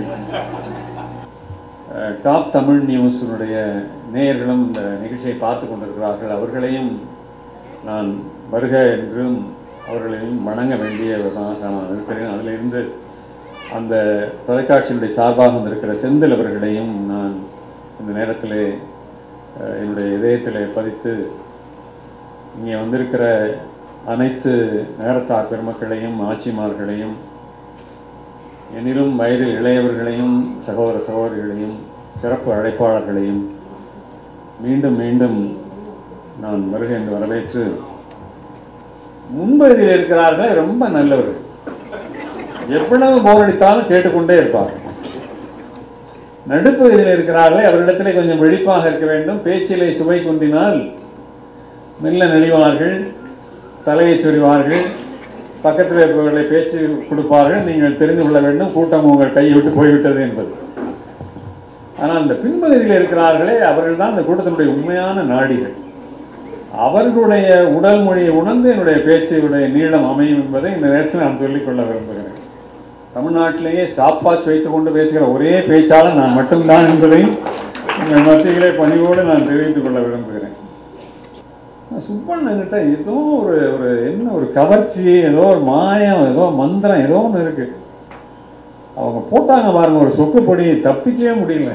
அஹ், டாப் தமிழ் நியூஸினுடைய நேயர்களும் இந்த நிகழ்ச்சியை பார்த்து கொண்டிருக்கிறார்கள் அவர்களையும் நான் வருக என்றும் அவர்களையும் வணங்க வேண்டியவர்களாக நான் இருக்கிறேன் அதிலிருந்து அந்த தொலைக்காட்சியினுடைய சார்பாக வந்திருக்கிற செந்தில் அவர்களையும் நான் இந்த நேரத்திலே அஹ், என்னுடைய இதயத்திலே பதித்து இங்கே வந்திருக்கிற அனைத்து நகரத்தார் பெருமக்களையும் ஆட்சிமார்களையும் என்னிலும் வயதில் இளையவர்களையும் சகோதர சகோதரிகளையும் சிறப்பு அழைப்பாளர்களையும் மீண்டும் மீண்டும் நான் வருகை என்று வரவேற்று முன்பகுதியில் இருக்கிறார்களே ரொம்ப நல்லவர்கள் எவ்வளவு போர் அடித்தாலும் கேட்டுக்கொண்டே இருப்பார்கள் நடுப்பகுதியில் இருக்கிறார்களே அவரிடத்திலே கொஞ்சம் விழிப்பாக இருக்க வேண்டும் பேச்சிலே சுவை குந்தினால் மெல்ல நெளிவார்கள் தலையை சொறிவார்கள் பக்கத்தில் இருப்பவர்களை பேச்சு கொடுப்பார்கள் நீங்கள் தெரிந்து கொள்ள வேண்டும் கூட்டம் உங்கள் கையை விட்டு போய்விட்டது என்பது ஆனால் இந்த பின்பகுதியில் இருக்கிறார்களே அவர்கள் தான் இந்த கூட்டத்தினுடைய உண்மையான நாடிகள் அவர்களுடைய உடல் மொழியை உணர்ந்து என்னுடைய பேச்சினுடைய நீளம் அமையும் என்பதை இந்த நேரத்தில் நான் சொல்லிக்கொள்ள விரும்புகிறேன் தமிழ்நாட்டிலேயே ஸ்டாப் வாட்ச் வைத்துக் கொண்டு பேசுகிற ஒரே பேச்சாளர் நான் மட்டும்தான் என்பதை உங்கள் மத்தியிலே பணிவோடு நான் தெரிவித்துக் கொள்ள விரும்புகிறேன் சுப்பண்ணங்கிட்ட ஏதோ ஒரு ஒரு என்ன ஒரு கவர்ச்சி ஏதோ ஒரு மாயம் ஏதோ மந்திரம் ஏதோ ஒன்று இருக்கு அவங்க போட்டாங்க பாருங்க ஒரு சொக்குப்பொடி தப்பிக்கவே முடியல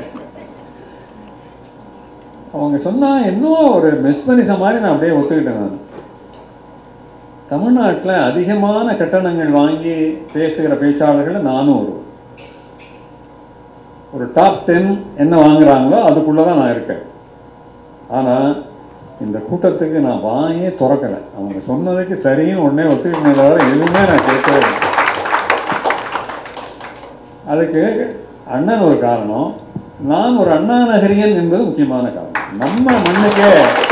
அவங்க சொன்னா இன்னும் ஒரு மெஸ்மரிசம் மாதிரி நான் அப்படியே ஒத்துக்கிட்டேன் நான் தமிழ்நாட்டில் அதிகமான கட்டணங்கள் வாங்கி பேசுகிற பேச்சாளர்கள் நானும் ஒரு ஒரு டாப் டென் என்ன வாங்குறாங்களோ அதுக்குள்ளே தான் நான் இருக்கேன் ஆனால் இந்த கூட்டத்துக்கு நான் வாயே திறக்கலை அவங்க சொன்னதுக்கு சரின்னு உடனே ஒத்துக்கிட்டே தவிர எதுவுமே நான் கேட்கவே இல்லை. அதுக்கு அண்ணன் ஒரு காரணம் நான் ஒரு அண்ணா நகரியன் என்பது முக்கியமான காரணம் நம்ம மண்ணுக்கே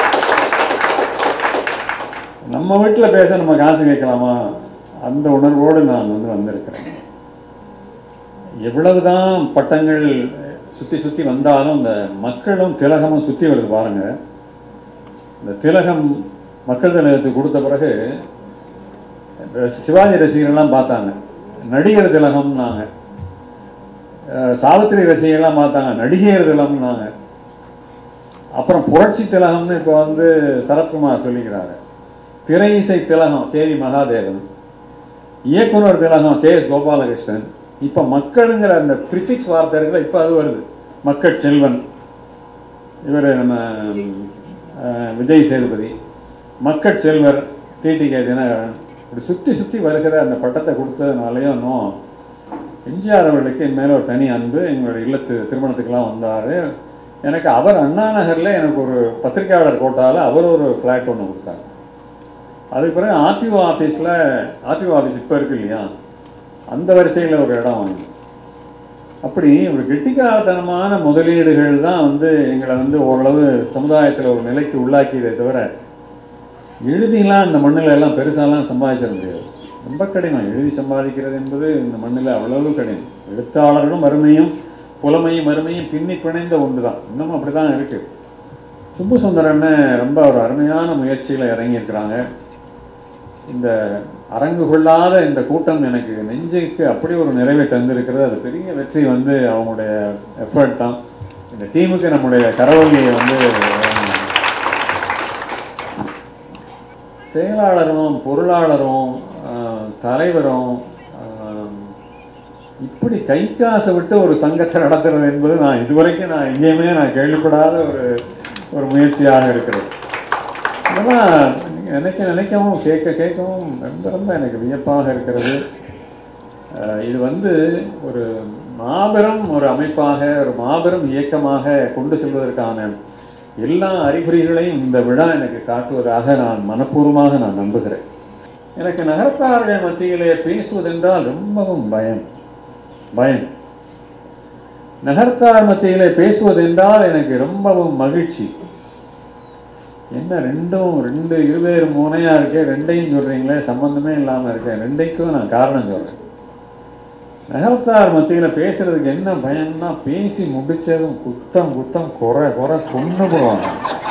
நம்ம வீட்டில் பேச நம்ம காசு கேட்கலாமா அந்த உணர்வோடு நான் வந்து வந்திருக்கிறேன் எவ்வளவுதான் பட்டங்கள் சுற்றி சுற்றி வந்தாலும் இந்த மக்களும் திலகமும் சுற்றி வருது பாருங்க இந்த திலகம் மக்கள் திலகத்துக்கு கொடுத்த பிறகு சிவாஜி ரசிகர்கள்லாம் பார்த்தாங்க நடிகர் திலகம்னாங்க அஹ் சாவித்திரி ரசிகர்லாம் பார்த்தாங்க நடிகர் திலகம்னாங்க அப்புறம் புரட்சி திலகம்னு இப்போ வந்து சரத்குமார் சொல்லிக்கிறாரு திரை இசை திலகம் கேவி மகாதேவன் இயக்குனர் திலகம் கே எஸ் கோபாலகிருஷ்ணன் இப்போ மக்களுங்கிற அந்த ப்ரிஃபிக்ஸ் வார்த்தைகளை இப்போ அது வருது மக்கள் செல்வன் இவர் நம்ம அஹ், விஜய் சேதுபதி மக்கட் செல்வர் டிடிகே தினகரன் இப்படி சுற்றி சுற்றி வருகிற அந்த பட்டத்தை கொடுத்ததுனாலையும் இன்னும் எம்ஜிஆர் அவர்களுக்கு என் மேலே ஒரு தனி அன்பு எங்களுடைய இல்லத்து திருமணத்துக்கெல்லாம் வந்தார் எனக்கு அவர் அண்ணா நகரில் எனக்கு ஒரு பத்திரிக்கையாளர் கோட்டாவில் அவர் ஒரு ஃப்ளாட் ஒன்று கொடுத்தாங்க அதுக்கு பிறகு ஆர்டிஓ ஆஃபீஸில் ஆர்டிஓ ஆஃபீஸ் இப்போ இருக்கு இல்லையா அந்த வரிசையில் ஒரு இடம் வாங்கி அப்படி ஒரு கெட்டிக்காரத்தனமான முதலீடுகள் தான் வந்து எங்களை வந்து ஓரளவு சமுதாயத்தில் ஒரு நிலைக்கு உள்ளாக்கியதே தவிர எழுதிலாம் இந்த மண்ணில் எல்லாம் பெருசாலாம் சம்பாதிச்சிட முடியாது ரொம்ப கடினம் எழுதி சம்பாதிக்கிறது என்பது இந்த மண்ணில் அவ்வளவு கடினம் எழுத்தாளர்களும் வறுமையும் புலமையும் வறுமையும் பின்னி பிணைந்த ஒன்று தான் இன்னமும் அப்படி தான் இருக்குது சுப்பு சுந்தரன்னு ரொம்ப ஒரு அருமையான முயற்சியில் இறங்கியிருக்கிறாங்க இந்த அரங்கு கொள்ளாத இந்த கூட்டம் எனக்கு நெஞ்சுக்கு அப்படி ஒரு நிறைவை தந்திருக்கிறது அது பெரிய வெற்றி வந்து அவங்களுடைய எஃபர்ட் தான் இந்த டீமுக்கு நம்முடைய கரவொலியை வந்து செயலாளரும் பொருளாளரும் ஆஹ், தலைவரும் ஆஹ், இப்படி கை காசை விட்டு ஒரு சங்கத்தை நடத்துறது என்பது நான் இதுவரைக்கும் நான் எங்கேயுமே நான் கேள்விப்படாத ஒரு ஒரு முயற்சியாக இருக்கிறது இதெல்லாம் நினைக்க நினைக்கவும் கேட்க கேட்கவும் ரொம்ப ரொம்ப எனக்கு வியப்பாக இருக்கிறது அஹ் இது வந்து ஒரு மாபெரும் ஒரு அமைப்பாக ஒரு மாபெரும் இயக்கமாக கொண்டு செல்வதற்கான எல்லா அறிகுறிகளையும் இந்த விழா எனக்கு காட்டுவதாக நான் மனப்பூர்வமாக நான் நம்புகிறேன் எனக்கு நகரத்தார்கள் மத்தியிலே பேசுவதென்றால் ரொம்பவும் பயம் பயம் நகரத்தார் மத்தியிலே பேசுவதென்றால் எனக்கு ரொம்பவும் மகிழ்ச்சி என்ன ரெண்டும் ரெண்டு இருவேறு முனையா இருக்கு ரெண்டையும் சொல்றீங்களே சம்பந்தமே இல்லாம இருக்கேன் ரெண்டைக்கும் நான் காரணம் சொல்றேன் நகரத்தார் மத்தியில பேசுறதுக்கு என்ன பயம்னா பேசி முடிச்சதும் குத்தம் குத்தம் குறை குறை கொண்டு போவாங்க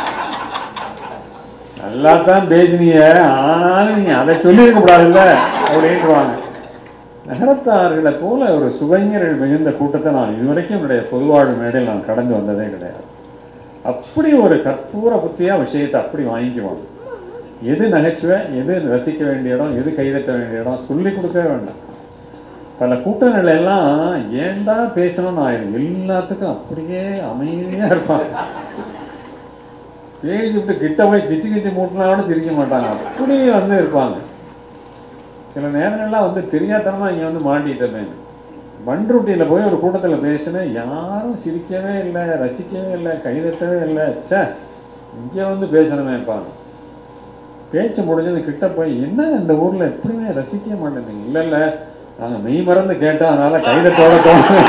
நல்லா தான் பேசினீங்க ஆனாலும் நீங்க அதை சொல்லியிருக்க கூடாதுல்ல அப்படின்ட்டுவாங்க நகரத்தார்களை போல ஒரு சுவைஞர்கள் மிகுந்த கூட்டத்தை நான் இதுவரைக்கும் என்னுடைய பொதுவாழ்வு மேடையில் நான் கடந்து வந்ததே கிடையாது அப்படி ஒரு கற்பூர புத்தியா விஷயத்தை அப்படி வாங்கிக்குவாங்க எது நகைச்சுவை எது ரசிக்க வேண்டிய இடம் எது கைதட்ட வேண்டிய இடம் சொல்லி கொடுக்கவே வேண்டாம் பல கூட்டங்கள் எல்லாம் ஏன்டா பேசணும்னு ஆயிடும் எல்லாத்துக்கும் அப்படியே அமைதியா இருப்பாங்க பேசிவிட்டு கிட்ட போய் கிச்சு கிச்சு மூட்டினா கூட சிரிக்க மாட்டாங்க அப்படி வந்து இருப்பாங்க சில நேரங்கள்லாம் வந்து தெரியாதனமா இங்க வந்து மாட்டிட்டமே பண்ருட்டியில் போய் ஒரு கூட்டத்தில் பேசினேன் யாரும் சிரிக்கவே இல்லை ரசிக்கவே இல்லை கைதட்டவே இல்லை ச்சே இங்கே வந்து பேசணுமேப்பா பேச்சு முடிஞ்சது கிட்ட போய் என்ன இந்த ஊரில் எப்படியுமே ரசிக்க மாட்டேங்க இல்லை இல்லை நாங்கள் மெய் மறந்து கேட்டோம் அதனால கைதட்டோட தோணும்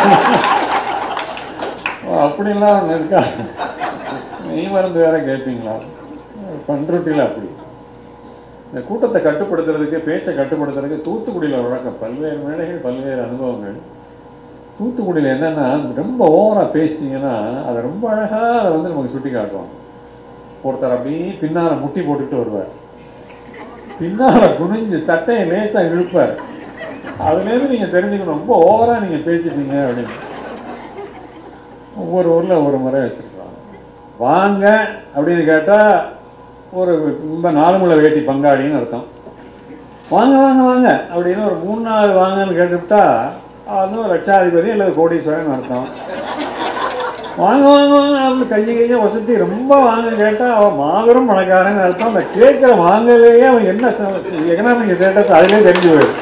ஓ, அப்படிலாம் ஒன்று இருக்கா மெய் மறந்து வேற கேட்பீங்களா பண்ருட்டியில் அப்படி இந்த கூட்டத்தை கட்டுப்படுத்துறதுக்கு பேச்சை கட்டுப்படுத்துறதுக்கு தூத்துக்குடியில் வழக்கம் பல்வேறு மேடைகள் பல்வேறு அனுபவங்கள் தூத்துக்குடியில் என்னன்னா ரொம்ப ஓவரா பேசிட்டீங்கன்னா அதை ரொம்ப அழகா அதை வந்து நமக்கு சுட்டி காட்டுவாங்க ஒருத்தர் அப்படியே பின்னால முட்டி போட்டுட்டு வருவார் பின்னால குனிஞ்சு சட்டையை லேசா இழுப்பார் அதுலேருந்து நீங்க தெரிஞ்சுக்கணும் ரொம்ப ஓவரா நீங்க பேசிட்டீங்க அப்படின்னு ஒவ்வொரு ஊர்ல ஒவ்வொரு முறை வச்சிருக்காங்க வாங்க அப்படின்னு கேட்டா ஒரு ரொம்ப நாலுமுளை வேட்டி பங்காளின்னு அர்த்தம் வாங்க வாங்க வாங்க அப்படின்னு ஒரு மூணு நாள் வாங்கன்னு கேட்டுவிட்டா அது ஒரு லட்சாதிபதி அல்லது கோடீஸ்வரன் அர்த்தம் வாங்க வாங்க வாங்க அப்படின்னு கையை கையை வசதி ரொம்ப வாங்க கேட்டால் அவன் மாபெரும் பணக்காரன்னு அர்த்தம் அந்த கேட்குற வாங்கலையே அவன் என்ன எக்கனாமிக் ஸ்டேட்டஸ் அதிலே தெரிஞ்சு போயிடும்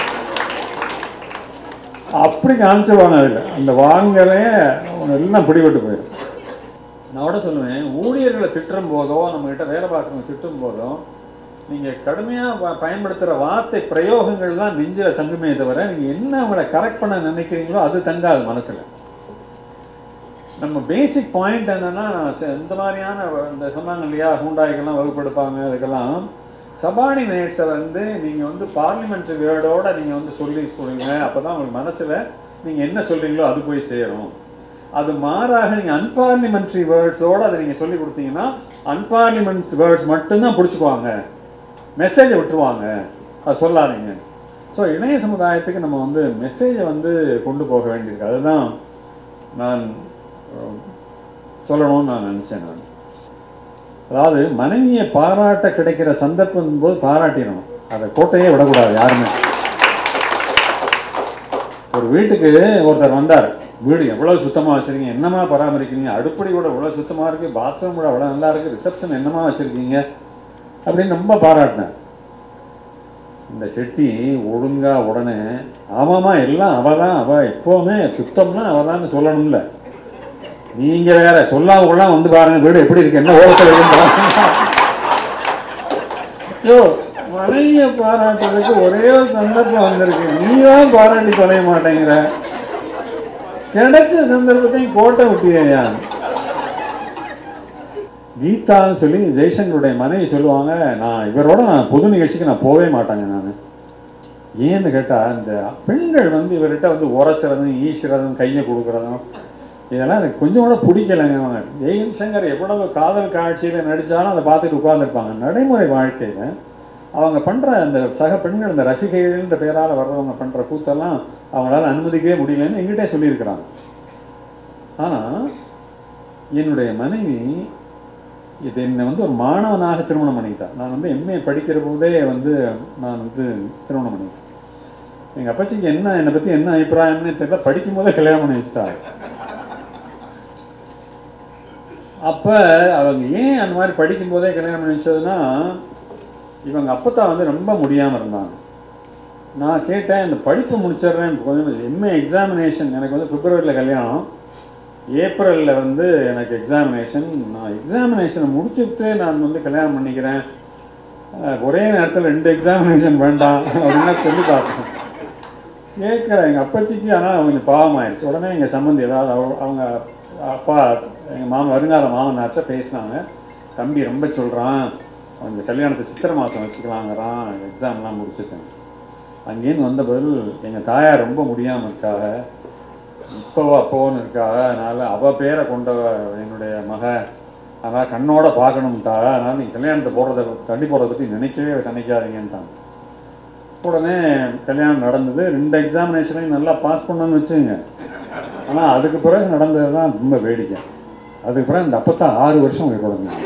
அப்படி காமிச்சிருவாங்க அதில் அந்த வாங்கலையே அவன் எல்லாம் பிடிபட்டு போயிடும் நான் கூட சொல்லுவேன் ஊழியர்களை திட்டும் போதோ நம்மகிட்ட வேலை பார்க்குறவங்க திட்டும் போதோ நீங்கள் கடுமையாக பயன்படுத்துகிற வார்த்தை பிரயோகங்கள் தான் நெஞ்சில் தங்குமே தவிர நீங்கள் என்ன அவங்கள கரெக்ட் பண்ண நினைக்கிறீங்களோ அது தங்காது மனசில் நம்ம பேசிக் பாயிண்ட் என்னன்னா ச- இந்த மாதிரியான வ- இந்த சொன்னாங்க இல்லையா ஹூண்டாய்க்கெல்லாம் வகுப்பெடுப்பாங்க அதுக்கெல்லாம் சபார்டினேட்ஸை வந்து நீங்கள் வந்து பார்லிமெண்ட்ரி வேர்டோட நீங்கள் வந்து சொல்லி கொடுங்க அப்போ தான் உங்களுக்கு மனசில் நீங்கள் என்ன சொல்கிறீங்களோ அது போய் சேரும் அது மாறாக நீங்கள் அன்பார்லிமெண்ட்ரி வேர்ட்ஸோடு அதை நீங்கள் சொல்லி கொடுத்தீங்கன்னா அன்பார்லிமெண்ட்ஸ் வேர்ட்ஸ் மட்டும்தான் பிடிச்சிக்குவாங்க மெசேஜை விட்டுருவாங்க அது சொல்லாதீங்க ஸோ இணைய சமுதாயத்துக்கு நம்ம வந்து மெசேஜை வந்து கொண்டு போக வேண்டியிருக்கு அதுதான் நான் அஹ், சொல்லணும்னு நான் நினச்சேன் நான் அதாவது மனைவியை பாராட்ட கிடைக்கிற சந்தர்ப்பம் போது பாராட்டிடணும் அதை கோட்டையே விடக்கூடாது யாருமே ஒரு வீட்டுக்கு ஒருத்தர் வந்தார் வீடு எவ்வளவு சுத்தமா வச்சிருக்கீங்க என்னமா பராமரிக்கிறீங்க அடுப்படி கூட இவ்வளவு சுத்தமா இருக்கு பாத்ரூம் கூட அவ்வளவு நல்லா இருக்கு ரிசப்ஷன் என்னமா வச்சிருக்கீங்க அப்படின்னு ரொம்ப பாராட்டினார் இந்த செட்டி ஒழுங்கா உடனே ஆமாமா எல்லாம் அவ தான் அவ எப்பவுமே சுத்தம்னா அவ தான் சொல்லணும்ல நீங்க வேற சொல்லாம கொள்ளாம வந்து பாருங்க வீடு எப்படி இருக்கு என்ன ஓரத்தில் இருக்குன்னு பாருங்க. ஐயோ மனைவியை பாராட்டுறதுக்கு ஒரே ஒரு சந்தர்ப்பம் வந்திருக்கு நீ தான் பாராட்டி தொலைய மாட்டேங்கிற கிடைச்ச சந்தர்ப்பத்தையும் கோட்டை விட்டியா கீதான்னு சொல்லி ஜெய்சங்கருடைய மனைவி சொல்லுவாங்க நான் இவரோட நான் பொது நிகழ்ச்சிக்கு நான் போகவே மாட்டாங்க நான் ஏன்னு கேட்டால் இந்த பெண்கள் வந்து இவர்கிட்ட வந்து உரசுறதும் ஈசுறதும் கையை கொடுக்குறதும் இதெல்லாம் எனக்கு கொஞ்சம் கூட பிடிக்கலைங்க அவங்க ஜெய்சங்கர் எவ்வளவு காதல் காட்சியில் நடித்தாலும் அதை பார்த்துட்டு உட்கார்ந்திருப்பாங்க நடைமுறை வாழ்க்கையில் அவங்க பண்ணுற அந்த சக பெண்கள் இந்த ரசிகைகள்ன்ற பேரால் வர்றவங்க பண்ணுற கூத்தெல்லாம் அவங்களால அனுமதிக்கவே முடியலன்னு எங்கிட்டே சொல்லியிருக்கிறாங்க ஆனால் என்னுடைய மனைவி இது என்னை வந்து ஒரு மாணவனாக திருமணம் பண்ணிக்கிட்டேன் நான் வந்து எம்ஏ படிக்கிற போதே வந்து நான் வந்து திருமணம் பண்ணிக்கிட்டேன் எங்கள் அப்பச்சிக்கு என்ன என்னை பற்றி என்ன அபிப்பிராயம்னு தெரியல படிக்கும் போதே கல்யாணம் பண்ணி வச்சுட்டாங்க அப்போ அவங்க ஏன் அந்த மாதிரி படிக்கும் போதே கல்யாணம் பண்ணி வச்சதுன்னா இவங்க அப்பத்தான் வந்து ரொம்ப முடியாமல் இருந்தாங்க நான் கேட்டேன் இந்த படிப்பு முடிச்சிடுறேன் இப்போ கொஞ்சம் எம்ஏ எக்ஸாமினேஷன் எனக்கு வந்து பிப்ரவரியில் கல்யாணம் ஏப்ரலில் வந்து எனக்கு எக்ஸாமினேஷன் நான் எக்ஸாமினேஷனை முடிச்சுட்டு நான் வந்து கல்யாணம் பண்ணிக்கிறேன் அஹ் ஒரே நேரத்தில் ரெண்டு எக்ஸாமினேஷன் வேண்டாம் அப்படின்னு சொல்லி பார்த்தேன் கேட்குறேன் எங்கள் அப்பச்சிக்கு ஆனால் கொஞ்சம் பாவமாயிருச்சு உடனே எங்கள் சம்மந்தி ஏதாவது அவ- அவங்க அப்பா எங்கள் மாமன் வருங்கால மாமனார்ட்ட பேசினாங்க தம்பி ரொம்ப சொல்கிறான் அந்த கல்யாணத்தை சித்திரை மாதம் வச்சுக்கலாங்கிறான் எக்ஸாம்லாம் முடிச்சுட்டேன் அங்கேருந்து வந்த பதில் எங்கள் தாயார் ரொம்ப முடியாமல் இருக்காக இப்போவோ அப்போன்னு இருக்காக அதனால் அவள் பேரை கொண்டவ என்னுடைய மக அதனால் கண்ணோட பார்க்கணும்ட்டாக அதனால் நீங்கள் கல்யாணத்தை போடுறத கண்டி போடுறத பற்றி நினைக்கவே நினைக்காதீங்கன்ட்டாங்க உடனே கல்யாணம் நடந்தது ரெண்டு எக்ஸாமினேஷனையும் நல்லா பாஸ் பண்ணணும்னு வச்சுங்க ஆனால் அதுக்கு பிறகு நடந்தது தான் ரொம்ப வேடிக்கை அதுக்கு பிறகு இந்த அப்பத்தான் ஆறு வருஷம் உயிரோட இருந்தாங்க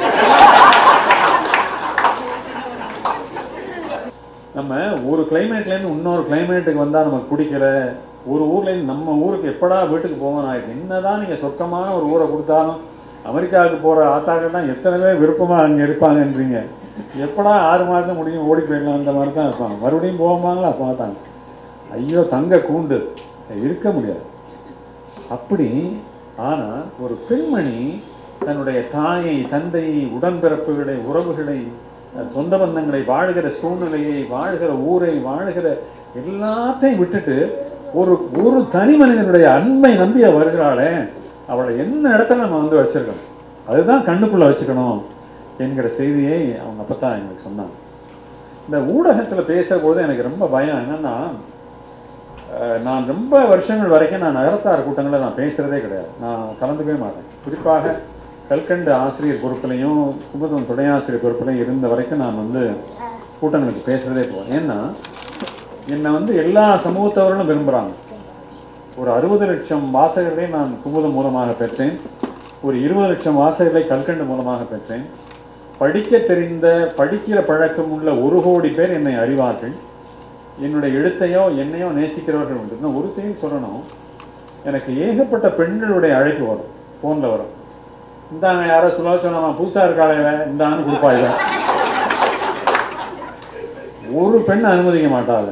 நம்ம ஒரு கிளைமேட்லேருந்து இன்னொரு கிளைமேட்டுக்கு வந்தால் நமக்கு பிடிக்கல ஒரு ஊர்லேருந்து நம்ம ஊருக்கு எப்படா வீட்டுக்கு போகணும் ஆயிடுது என்னதான் நீங்கள் சொர்க்கமான ஒரு ஊரை கொடுத்தாலும் அமெரிக்காவுக்கு போகிற ஆத்தாக்கள்லாம் எத்தனை பேர் விருப்பமாக அங்கே இருப்பாங்கன்றீங்க எப்படா ஆறு மாதம் முடியும் ஓடி போயிடலாம் அந்த மாதிரி தான் இருப்பாங்க மறுபடியும் போவாங்களா பார்த்தாங்க ஐயோ தங்க கூண்டு இருக்க முடியாது அப்படி ஆனால் ஒரு பெண்மணி தன்னுடைய தாயை தந்தையை உடன்பிறப்புகளை உறவுகளை அஹ், சொந்த பந்தங்களை வாழ்கிற சூழ்நிலையை வாழ்கிற ஊரை வாழ்கிற எல்லாத்தையும் விட்டுட்டு ஒரு ஒரு தனி மனிதனுடைய அன்பை நம்பி அவ வருகிறாளே அவளை என்ன இடத்துல நம்ம வந்து வச்சிருக்கணும் அதுதான் கண்ணுக்குள்ள வச்சுக்கணும் என்கிற செய்தியை அவங்க அப்பதான் எங்களுக்கு சொன்னாங்க இந்த ஊடகத்தில் பேசும்போது எனக்கு ரொம்ப பயம் என்னன்னா அஹ், நான் ரொம்ப வருஷங்கள் வரைக்கும் நான் நகரத்தார் கூட்டங்களில் நான் பேசுகிறதே கிடையாது நான் கலந்துக்கவே மாட்டேன் குறிப்பாக கல்கண்டு ஆசிரியர் பொறுப்புலையும் குமுதம் துணை ஆசிரியர் பொறுப்புலையும் இருந்த வரைக்கும் நான் வந்து கூட்டங்களுக்கு பேசுகிறதே போவேன் ஏன்னா என்னை வந்து எல்லா சமூகத்தவர்களும் விரும்புகிறாங்க ஒரு அறுபது லட்சம் வாசகர்களை நான் குமுதம் மூலமாக பெற்றேன் ஒரு இருபது லட்சம் வாசகர்களை கல்கண்டு மூலமாக பெற்றேன் படிக்க தெரிந்த படிக்கிற பழக்கம் உள்ள ஒரு கோடி பேர் என்னை அறிவார்கள் என்னுடைய எழுத்தையோ என்னையோ நேசிக்கிறவர்கள் உண்டு இன்னும் ஒரு செய்தி சொல்லணும் எனக்கு ஏகப்பட்ட பெண்களுடைய அழைப்பு வரும் ஃபோனில் வரும் இந்தாங்க யாரோ சுலோச்சனமா புதுசாக இருக்காளே இந்தான்னு கொடுப்பாங்க ஒரு பெண் அனுமதிக்க மாட்டாள்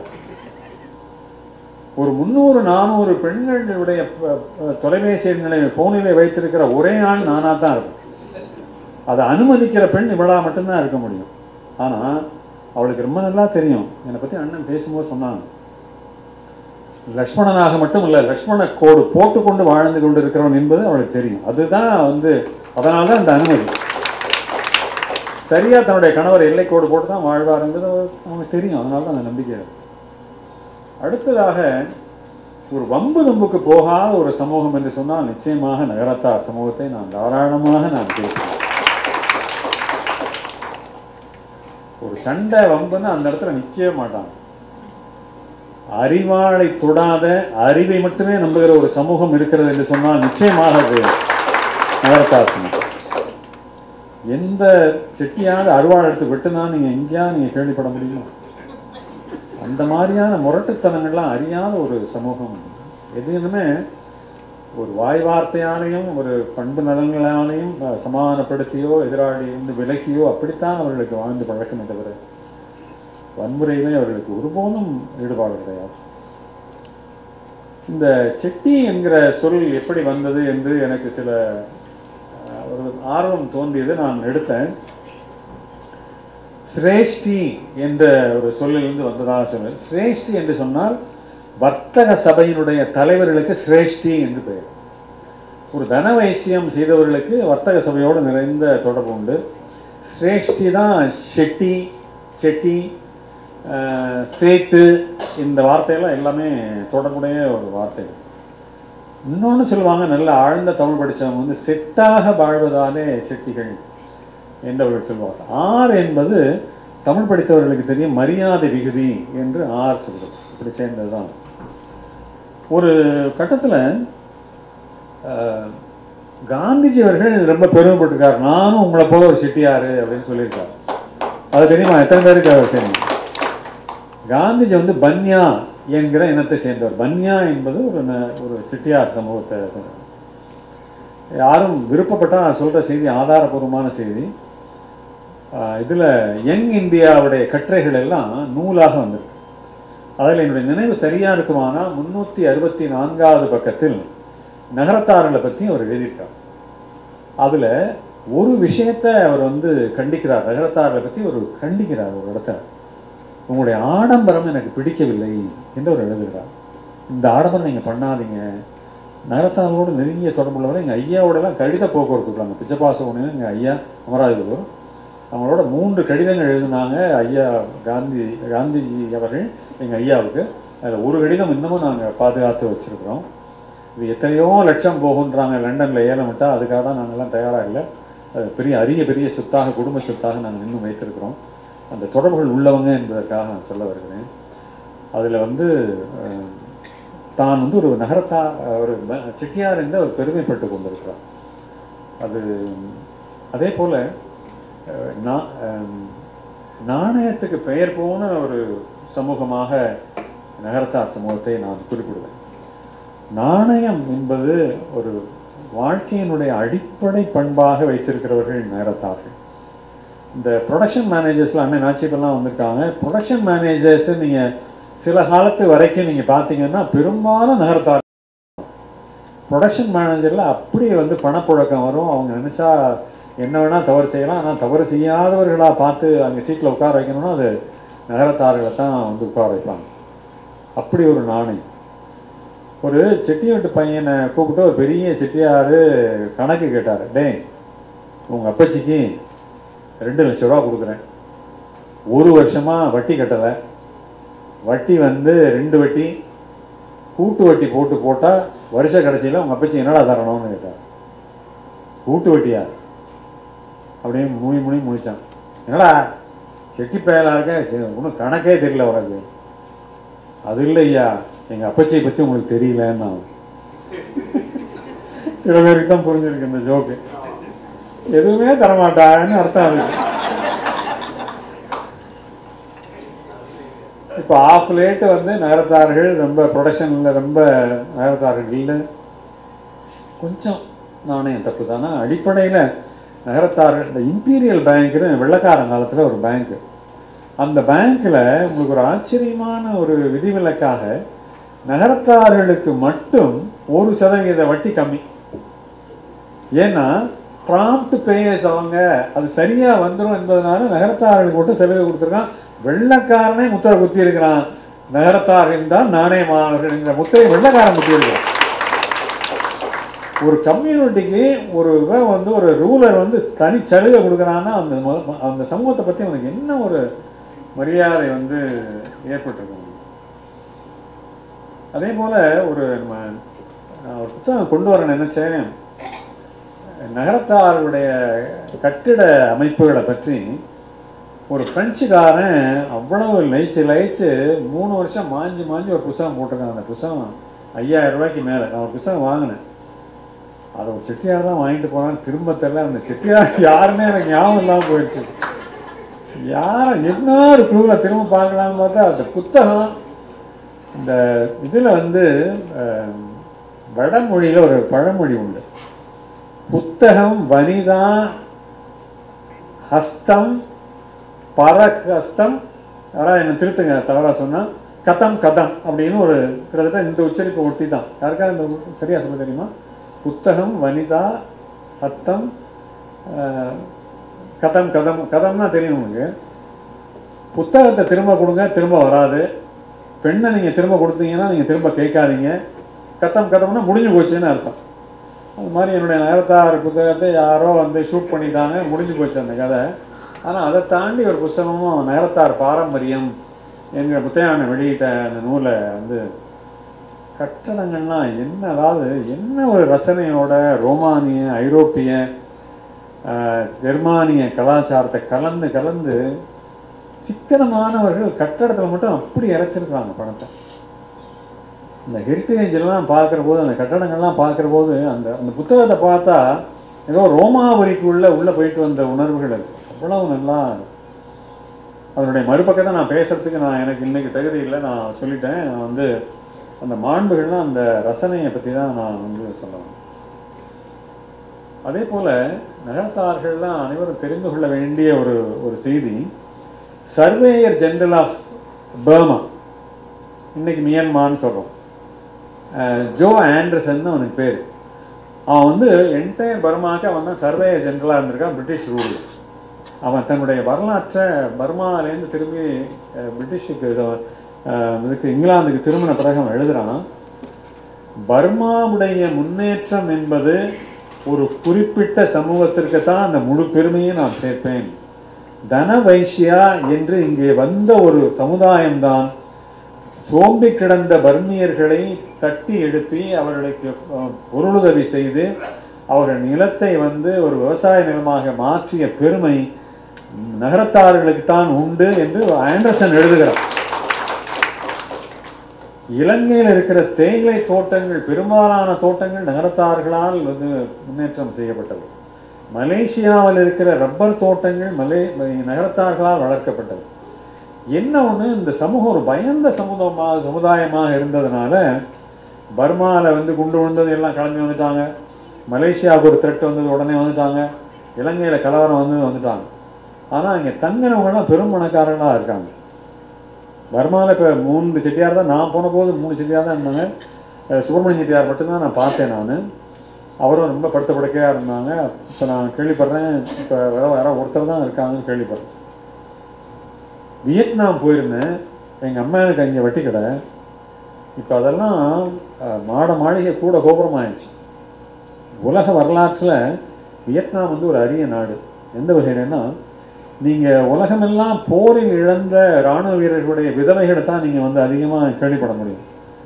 ஒரு முந்நூறு நானூறு பெண்களுடைய ப- ப- தொலைபேசி எண்களை ஃபோனிலே வைத்திருக்கிற ஒரே ஆண் நானாக தான் இருக்கும் அதை அனுமதிக்கிற பெண் இவளா மட்டும்தான் இருக்க முடியும் ஆனால் அவளுக்கு ரொம்ப நல்லா தெரியும் என்னை பற்றி அண்ணன் பேசும்போது சொன்னாங்க லக்ஷ்மணனாக மட்டும் இல்லை லக்ஷ்மண கோடு போட்டுக்கொண்டு வாழ்ந்து கொண்டு இருக்கிறவன் என்பது அவளுக்கு தெரியும் அதுதான் வந்து அதனால தான் அந்த அனுமதி சரியா தன்னுடைய கணவர் எல்லை கோடு போட்டு தான் வாழ்வார் என்பது அவனுக்கு தெரியும் அதனால தான் அந்த நம்பிக்கை இருக்கு. அடுத்ததாக ஒரு வம்பு தும்புக்கு போகாத ஒரு சமூகம் என்று சொன்னால் நிச்சயமாக நகரத்தார் சமூகத்தை நான் தாராளமாக நான் பேசுவேன் ஒரு சண்டை வம்புன்னு அந்த இடத்துல நிற்கவே மாட்டாங்க அறிவாளை தொடாத அறிவை மட்டுமே நம்புகிற ஒரு சமூகம் இருக்கிறது என்று சொன்னால் நிச்சயமாக அது நகரத்தார் சமூகம் எந்த செட்டியாவது அருவாள் எடுத்து வெட்டுனா நீங்கள் எங்கேயா நீங்கள் கேள்விப்பட முடியுமா அந்த மாதிரியான முரட்டுத்தனங்கள்லாம் அறியாத ஒரு சமூகம் எதுவுமே ஒரு வாய் வார்த்தையாலையும் ஒரு பண்பு நலன்களாலையும் அஹ், சமாதானப்படுத்தியோ எதிராளி இருந்து விலகியோ அப்படித்தான் அவர்களுக்கு வாழ்ந்து பழக்கமே தவிர வன்முறையிலே அவர்களுக்கு ஒருபோதும் ஈடுபாடு கிடையாது இந்த செட்டி என்கிற சொல் எப்படி வந்தது என்று எனக்கு சில அஹ், ஒரு ஆர்வம் தோன்றியது நான் எடுத்தேன் சிரேஷ்டி என்ற ஒரு சொல்லிலிருந்து வந்ததாக சொன்னேன் சிரேஷ்டி என்று சொன்னால் வர்த்தக சபையினுடைய தலைவர்களுக்கு சிரேஷ்டி என்று பெயர் ஒரு தன வைசியம் செய்தவர்களுக்கு வர்த்தக சபையோடு நிறைந்த தொடர்பு உண்டு சிரேஷ்டி தான் ஷெட்டி செட்டி அஹ், சேட்டு இந்த வார்த்தையெல்லாம் எல்லாமே தொடர்புடைய ஒரு வார்த்தை இன்னொன்று சொல்லுவாங்க நல்ல ஆழ்ந்த தமிழ் படித்தவங்க வந்து செட்டாக வாழ்வதாலே செட்டிகள் என்றவர்கள் சொல்வார் ஆர் என்பது தமிழ் படித்தவர்களுக்கு தெரியும் மரியாதை விகுதி என்று ஆர் சொல்வது இப்படி சேர்ந்தது தான் ஒரு கட்டத்தில் காந்திஜி அவர்கள் ரொம்ப பெருமைப்பட்டிருக்காரு நானும் உங்களை போல ஒரு செட்டியாரு அப்படின்னு சொல்லியிருக்காரு அது தெரியுமா எத்தனை பேருக்கு அவர் தெரியும் காந்திஜி வந்து பன்யா என்கிற இனத்தை சேர்ந்தவர் பன்யா என்பது ஒரு ந- ஒரு செட்டியார் சமூகத்தை சேர்ந்தவர். யாரும் விருப்பப்பட்டா நான் சொல்ற செய்தி ஆதாரபூர்வமான செய்தி ஆஹ் இதுல யங் இந்தியாவுடைய கட்டுரைகள் எல்லாம் நூலாக வந்திருக்கு அதில் என்னுடைய நினைவு சரியா இருக்குமானா முன்னூத்தி அறுபத்தி நான்காவது பக்கத்தில் நகரத்தார்களை பற்றி அவர் எழுதியிருக்கார் அதுல ஒரு விஷயத்தை அவர் வந்து கண்டிக்கிறார் நகரத்தார்களை பற்றி ஒரு கண்டிக்கிறார் ஒரு இடத்துல உங்களுடைய ஆடம்பரம் எனக்கு பிடிக்கவில்லை என்று அவர் எழுதுகிறார் இந்த ஆடம்பரம் நீங்க பண்ணாதீங்க நகரத்தாரோடு நெருங்கிய தொடர்புள்ளவரை எங்கள் ஐயாவோடலாம் கடித போக்குவரத்து இருக்காங்க பிச்சப்பாசவனையும் எங்கள் ஐயா அமராவதிபுரம் அவங்களோட மூன்று கடிதங்கள் எழுதினாங்க ஐயா காந்தி காந்திஜி அவர்கள் எங்கள் ஐயாவுக்கு அதில் ஒரு கடிதம் இன்னமும் நாங்கள் பாதுகாத்து வச்சுருக்கிறோம் இது எத்தனையோ லட்சம் போகுன்றாங்க லண்டனில் ஏலம் விட்டால் அதுக்காக தான் நாங்கள்லாம் தயாராக இல்லை அது பெரிய அரிய பெரிய சொத்தாக குடும்ப சொத்தாக நாங்கள் இன்னும் வைத்திருக்கிறோம் அந்த தொடர்புகள் உள்ளவங்க என்பதற்காக நான் சொல்ல வருகிறேன் அதில் வந்து அஹ், தான் வந்து ஒரு நகரத்தா ஒரு ம- செட்டியார் என்று அவர் பெருமைப்பட்டு கொண்டிருக்கிறார் அது அதே போல அஹ், நா- அஹ், நாணயத்துக்கு பெயர் போன ஒரு சமூகமாக நகரத்தார் சமூகத்தை நான் குறிப்பிடுவேன் நாணயம் என்பது ஒரு வாழ்க்கையினுடைய அடிப்படை பண்பாக வைத்திருக்கிறவர்கள் நகரத்தார்கள் இந்த ப்ரொடக்ஷன் மேனேஜர்ஸ்லாம் அண்ணன் நாச்சிப்பெல்லாம் வந்திருக்காங்க ப்ரொடக்ஷன் மேனேஜர்ஸ் நீங்கள் சில காலத்து வரைக்கும் நீங்கள் பார்த்தீங்கன்னா பெரும்பாலும் நகரத்தார் ப்ரொடக்ஷன் மேனேஜரில் அப்படியே வந்து பணப்புழக்கம் வரும் அவங்க நினச்சா என்ன வேணால் தவறு செய்யலாம் ஆனால் தவறு செய்யாதவர்களாக பார்த்து அங்கே சீட்டில் உட்கார வைக்கணும்னா அது நகரத்தார்களை தான் வந்து உட்கார வைப்பாங்க அப்படி ஒரு நாணயம் ஒரு செட்டியாட்டு பையனை கூப்பிட்டு ஒரு பெரிய செட்டியார் கணக்கு கேட்டார் டேய் உங்கள் அப்பச்சிக்கு ரெண்டு லட்ச ரூபா கொடுக்குறேன் ஒரு வருஷமாக வட்டி கட்டலை வட்டி வந்து ரெண்டு வட்டி கூட்டு வட்டி போட்டு போட்டால் வருஷ கடைசியில் உங்கள் அப்பச்சி என்னடா தரணும்னு கேட்டார் கூட்டு வட்டியா அப்படியே முனி முனி முழிச்சான் என்னடா செட்டி பயலாக இருக்க சரி, ஒன்றும் கணக்கே தெரியல உனக்கு அது இல்லை ஐயா எங்கள் அப்பச்சியை பற்றி உங்களுக்கு தெரியலன்னா சில பேருக்கு தான் புரிஞ்சிருக்கு இந்த ஜோக்கு எதுவுமே தரமாட்டான்னு அர்த்தம் அதுக்கு இப்போ ஆஃப் லேட்டு வந்து நகரத்தார்கள் ரொம்ப ப்ரொடக்ஷனில் ரொம்ப நகரத்தார்கள் இல்லை கொஞ்சம் நாணயம் தப்பு தானே அடிப்படையில் நகரத்தார்கள் இந்த இம்பீரியல் பேங்க்னு வெள்ளக்காரன் காலத்தில் ஒரு பேங்க் அந்த பேங்க்கில் உங்களுக்கு ஒரு ஆச்சரியமான ஒரு விதிவிலக்காக நகரத்தார்களுக்கு மட்டும் ஒரு சதவீத வட்டி கம்மி ஏன்னா ப்ராம்ப்ட் பேயர்ஸ் அவங்க அது சரியா வந்துடும் என்பதனால நகரத்தார்களுக்கு மட்டும் சலுகை கொடுத்துருக்கான் வெள்ளக்காரனே முத்திரை குத்தி இருக்கிறான் நகரத்தார்கள் தான் நாணயமானவர்கள் என்கிற முத்திரை வெள்ளக்காரன் குத்தி இருக்கிறான் ஒரு கம்யூனிட்டிக்கு ஒரு இவன் வந்து ஒரு ரூலர் வந்து தனி சலுகை கொடுக்குறான்னா அந்த மொ- அந்த சமூகத்தை பற்றி அவனுக்கு என்ன ஒரு மரியாதை வந்து ஏற்பட்டிருக்கும் அதே போல ஒரு நம்ம நான் ஒரு புத்தகம் கொண்டு வர நினைச்சேன் நகரத்தாருடைய கட்டிட அமைப்புகளை பற்றி ஒரு பிரெஞ்சுக்காரன் அவ்வளவு லயிச்சு லயிச்சு மூணு வருஷம் மாஞ்சி மாஞ்சி ஒரு புத்தகம் போட்டிருக்கான் அந்த புத்தகம் ஐயாயிரம் ரூபாய்க்கு மேலே நான் ஒரு புத்தகம் வாங்கினேன் அதை ஒரு செட்டியார் தான் வாங்கிட்டு போனான்னு திரும்ப தெரியல அந்த செட்டியார் யாருமே எனக்கு ஞாபகம் இல்லாமல் போயிடுச்சு யார் என்ன ஒரு குழுவில் திரும்ப பார்க்கலாம்னு பார்த்தா அந்த புத்தகம் இந்த இதில் வந்து அஹ், வடமொழியில் ஒரு பழமொழி உண்டு புத்தகம் வனிதா ஹஸ்தம் பரஹஸ்தம் யாராவது என்ன திருத்துங்க தவறாக சொன்னா கதம் கதம் அப்படின்னு ஒரு கிட்டத்தட்ட இந்த உச்சரிப்பை ஒட்டி தான் யாருக்காவது இந்த உ- சரியா சொல்ல தெரியுமா புத்தகம் வனிதா ஹத்தம் அஹ், கதம் கதம் கதம்னா தெரியும் உங்களுக்கு புத்தகத்தை திரும்ப கொடுங்க திரும்ப வராது பெண்ணை நீங்கள் திரும்ப கொடுத்தீங்கன்னா நீங்கள் திரும்ப கேட்காதீங்க கத்தம் கதம்னா முடிஞ்சு போச்சுன்னு அர்த்தம் அது மாதிரி என்னுடைய நகரத்தார் புத்தகத்தை யாரோ வந்து ஷூட் பண்ணிட்டாங்க முடிஞ்சு போச்சு அந்த கதை ஆனால் அதை தாண்டி ஒரு புஸ்தகமும் நகரத்தார் பாரம்பரியம் என்கிற புத்தகம் வெளியிட்ட அந்த நூலை வந்து கட்டடங்கள்லாம் என்ன அதாவது என்ன ஒரு ரசனையோட ரோமானிய ஐரோப்பிய ஆஹ், ஜெர்மானிய கலாச்சாரத்தை கலந்து கலந்து சிக்கனமானவர்கள் கட்டடத்தில் மட்டும் அப்படி இறைச்சிருக்கிறாங்க பணத்தை இந்த ஹெரிட்டேஜ் எல்லாம் பார்க்குற போது அந்த கட்டடங்கள்லாம் பார்க்குற போது அந்த அந்த புத்தகத்தை பார்த்தா ஏதோ ரோமாபுரிக்குள்ள உள்ளே போயிட்டு வந்த உணர்வுகள் இருக்கு அவ்வளவு நல்லா அதனுடைய மறுபக்கத்தை நான் பேசுறதுக்கு நான் எனக்கு இன்னைக்கு தகுதி இல்லை நான் சொல்லிட்டேன் நான் வந்து அந்த மாண்புகள்லாம் அந்த ரசனையை பற்றி தான் நான் வந்து சொல்லணும் அதே போல் நகரத்தார்கள்லாம் அனைவரும் தெரிந்து கொள்ள வேண்டிய ஒரு ஒரு செய்தி சர்வேயர் ஜெனரல் ஆஃப் பர்மா இன்னைக்கு மியான்மார்னு சொல்கிறோம் ஜோ ஆண்டர்சன் அவனுக்கு பேர் அவன் வந்து என்டையர் பர்மாவுக்கு அவன் தான் சர்வேயர் ஜெனரலாக இருந்திருக்கான் பிரிட்டிஷ் ரூல் அவன் தன்னுடைய வரலாற்றை பர்மாலேருந்து திரும்பி அஹ், பிரிட்டிஷுக்கு இது, அஹ், இதுக்கு இங்கிலாந்துக்கு திரும்பின பிறகு அவன் எழுதுறான் பர்மாவுடைய முன்னேற்றம் என்பது ஒரு குறிப்பிட்ட சமூகத்திற்கு தான் அந்த முழு பெருமையை நான் சேர்ப்பேன் தன வைஷ்யா என்று இங்கே வந்த ஒரு சமுதாயம்தான் சோம்பி கிடந்த பர்மியர்களை தட்டி எழுப்பி அவர்களுக்கு அஹ், பொருளுதவி செய்து அவர்கள் நிலத்தை வந்து ஒரு விவசாய நிலமாக மாற்றிய பெருமை நகரத்தார்களுக்கு தான் உண்டு என்று ஆண்டர்சன் எழுதுகிறார் இலங்கையில் இருக்கிற தேயிலை தோட்டங்கள் பெரும்பாலான தோட்டங்கள் நகரத்தார்களால் வந்து முன்னேற்றம் செய்யப்பட்டது மலேசியாவில் இருக்கிற ரப்பர் தோட்டங்கள் மலே நகரத்தார்களால் வளர்க்கப்பட்டது என்ன ஒன்று இந்த சமூகம் ஒரு பயந்த சமுதாயமாக சமுதாயமாக இருந்ததுனால பர்மாவில் வந்து குண்டு விழுந்தது எல்லாம் கிளம்பி வந்துட்டாங்க மலேசியாவுக்கு ஒரு த்ரெட் வந்தது உடனே வந்துட்டாங்க இலங்கையில் கலவரம் வந்து வந்துட்டாங்க ஆனால் இங்கே தங்கினவங்கலாம் பெரும் பணக்காரர்களாக இருக்காங்க பர்மாவில் இப்போ மூணு செட்டியார் தான் நான் போன போது மூணு செட்டியார் தான் இருந்தாங்க அஹ் சுப்பிரமணிய செட்டியார் மட்டும்தான் நான் பார்த்தேன் நான் அவரும் ரொம்ப படுத்த படுக்கையாக இருந்தாங்க இப்போ நான் கேள்விப்படுறேன் இப்போ வேற யாரோ ஒருத்தர் தான் இருக்காங்கன்னு கேள்விப்படுறேன் வியட்நாம் போயிருந்தேன் எங்கள் அம்மா எனக்கு அங்கே வட்டி கடை இப்போ அதெல்லாம் அஹ், மாட மாளிகை கூட கோபுரமாயிடுச்சு உலக வரலாற்றில் வியட்நாம் வந்து ஒரு அரிய நாடு எந்த வகையிலன்னா நீங்கள் உலகமெல்லாம் போரில் இழந்த இராணுவ வீரர்களுடைய விதவைகளை தான் நீங்கள் வந்து அதிகமாக கேள்விப்பட முடியும்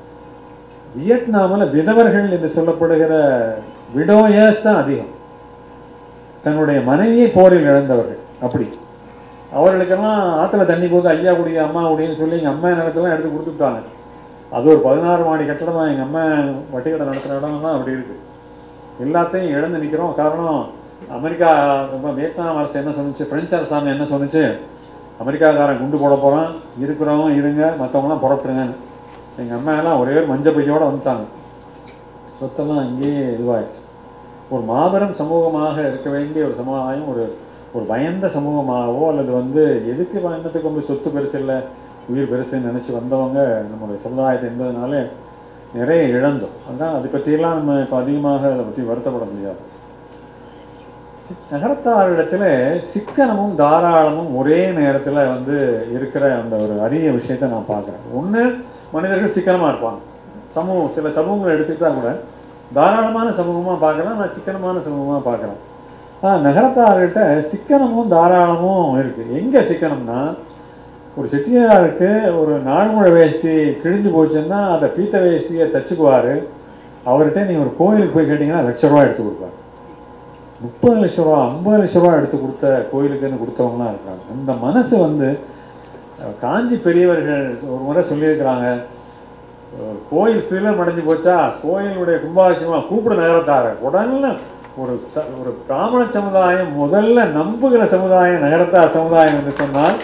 வியட்நாமில் விதவர்கள் என்று சொல்லப்படுகிற விடோயர்ஸ் தான் அதிகம் தன்னுடைய மனைவியை போரில் இழந்தவர்கள் அப்படி அவர்களுக்கெல்லாம் ஆற்றுல தண்ணி போது ஐயா குடி அம்மா குடின்னு சொல்லி எங்கள் அம்மா நிலத்தெல்லாம் எடுத்து கொடுத்துட்டாங்க அது ஒரு பதினாறு மாடி கட்டடம் தான் எங்கள் அம்மா வட்டி கடை நடத்துகிற இடம்லாம் அப்படி இருக்குது எல்லாத்தையும் இழந்து நிற்கிறோம் காரணம் அமெரிக்கா ரொம்ப வியட்நாம் அரசு என்ன சொன்னுச்சு பிரெஞ்சு அரசாங்கம் என்ன சொன்னுச்சு அமெரிக்காக்காரன் குண்டு போட போகிறான் இருக்கிறவங்க இருங்க மற்றவங்களாம் புறப்படுங்கன்னு எங்கள் அம்மா எல்லாம் ஒரே ஒரு மஞ்சள் பையோடு வந்துட்டாங்க சொத்தெல்லாம் அங்கேயே இதுவாயிடுச்சு ஒரு மாபெரும் சமூகமாக இருக்க வேண்டிய ஒரு சமுதாயம் ஒரு ஒரு பயந்த சமூகமாகவோ அல்லது வந்து எதுக்கு பயணத்துக்கு வந்து சொத்து பெருசு இல்லை உயிர் பெருசுன்னு நினச்சி வந்தவங்க நம்மளுடைய சமுதாயத்தை என்பதனால நிறைய இழந்தோம் அதான் அதை பற்றியெல்லாம் நம்ம இப்போ அதிகமாக அதை பற்றி வருத்தப்பட முடியாது நகரத்தாரிடத்துல சிக்கனமும் தாராளமும் ஒரே நேரத்தில் வந்து இருக்கிற அந்த ஒரு அரிய விஷயத்தை நான் பார்க்குறேன் ஒன்று மனிதர்கள் சிக்கனமாக இருப்பாங்க சமூகம் சில சமூகங்களை எடுத்துக்கிட்டா கூட தாராளமான சமூகமாக பார்க்கலாம் நான் சிக்கனமான சமூகமாக பார்க்குறேன் ஆனால் நகரத்தார்கிட்ட சிக்கனமும் தாராளமும் இருக்குது எங்கே சிக்கனம்னா ஒரு செட்டியாருக்கு ஒரு நாள்முழ வேஷ்டி கிழிஞ்சு போச்சுன்னா அதை பீத்த வேஷ்டியை தச்சுக்குவார் அவர்கிட்ட நீங்கள் ஒரு கோயிலுக்கு போய் கேட்டிங்கன்னா லட்ச ரூபா எடுத்து கொடுப்பாரு முப்பது லட்ச ரூபா ஐம்பது லட்ச ரூபா எடுத்து கொடுத்த கோயிலுக்குன்னு கொடுத்தவங்களாம் இருக்காங்க அந்த மனசு வந்து அஹ், காஞ்சி பெரியவர்கள் ஒரு முறை சொல்லியிருக்கிறாங்க அஹ், கோயில் சீலம் அடைஞ்சு போச்சா கோயிலுடைய கும்பாபிஷேகமாக கூப்பிடு நகரத்தார உடனே ஒரு ச- ஒரு பிராமண சமுதாயம் முதல்ல நம்புகிற சமுதாயம் நகரத்தார் சமுதாயம் என்று சொன்னால்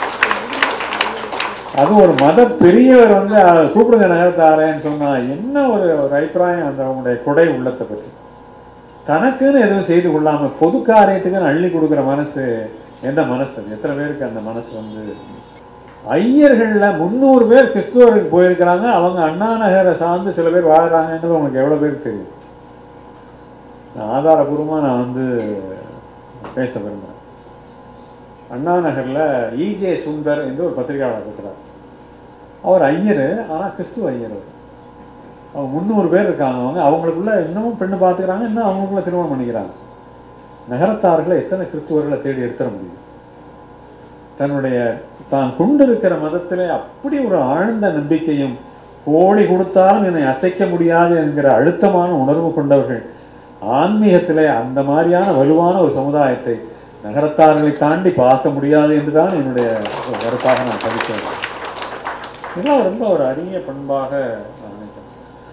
அது ஒரு மத பெரியவர் வந்து அஹ், கூப்பிடுங்க நகரத்தாரேன்னு சொன்னா என்ன ஒரு ஒரு அபிப்பிராயம் அந்த அவங்களுடைய கொடை உள்ளத்தை பற்றி தனக்குன்னு எதுவும் செய்து கொள்ளாம பொது காரியத்துக்குன்னு அள்ளி கொடுக்குற மனசு எந்த மனசு அது? எத்தனை பேருக்கு அந்த மனசு வந்து ஐயர்கள்ல முந்நூறு பேர் கிறிஸ்துவருக்கு போயிருக்கிறாங்க அவங்க அண்ணா நகரை சார்ந்து சில பேர் வாழ்றாங்கன்றது உங்களுக்கு எவ்வளவு பேருக்கு தெரியும் நான் ஆதாரபூர்வமா நான் வந்து பேச விரும்புகிறேன் அண்ணா நகர்ல இஜே சுந்தர் என்று ஒரு பத்திரிகையாளர் இருக்கிறார் அவர் ஐயர் ஆனா கிறிஸ்துவ ஐயர் அவர் அவங்க முந்நூறு பேர் இருக்காங்க அவங்க அவங்களுக்குள்ள இன்னமும் பெண்ணு பார்த்துக்கிறாங்க இன்னும் அவங்களுக்குள்ள திருமணம் பண்ணிக்கிறாங்க நகரத்தார்களை எத்தனை கிறிஸ்துவர்களை தேடி எடுத்துட முடியும் தன்னுடைய தான் கொண்டிருக்கிற மதத்திலே அப்படி ஒரு ஆழ்ந்த நம்பிக்கையும் கோடி கொடுத்தாலும் என்னை அசைக்க முடியாது என்கிற அழுத்தமான உணர்வு கொண்டவர்கள் ஆன்மீகத்திலே அந்த மாதிரியான வலுவான ஒரு சமுதாயத்தை நகரத்தார்களை தாண்டி பார்க்க முடியாது என்றுதான் என்னுடைய ஒரு கருத்தாக நான் படித்தேன் இதெல்லாம் ரொம்ப ஒரு அரிய பண்பாக நான் நினைக்கிறேன்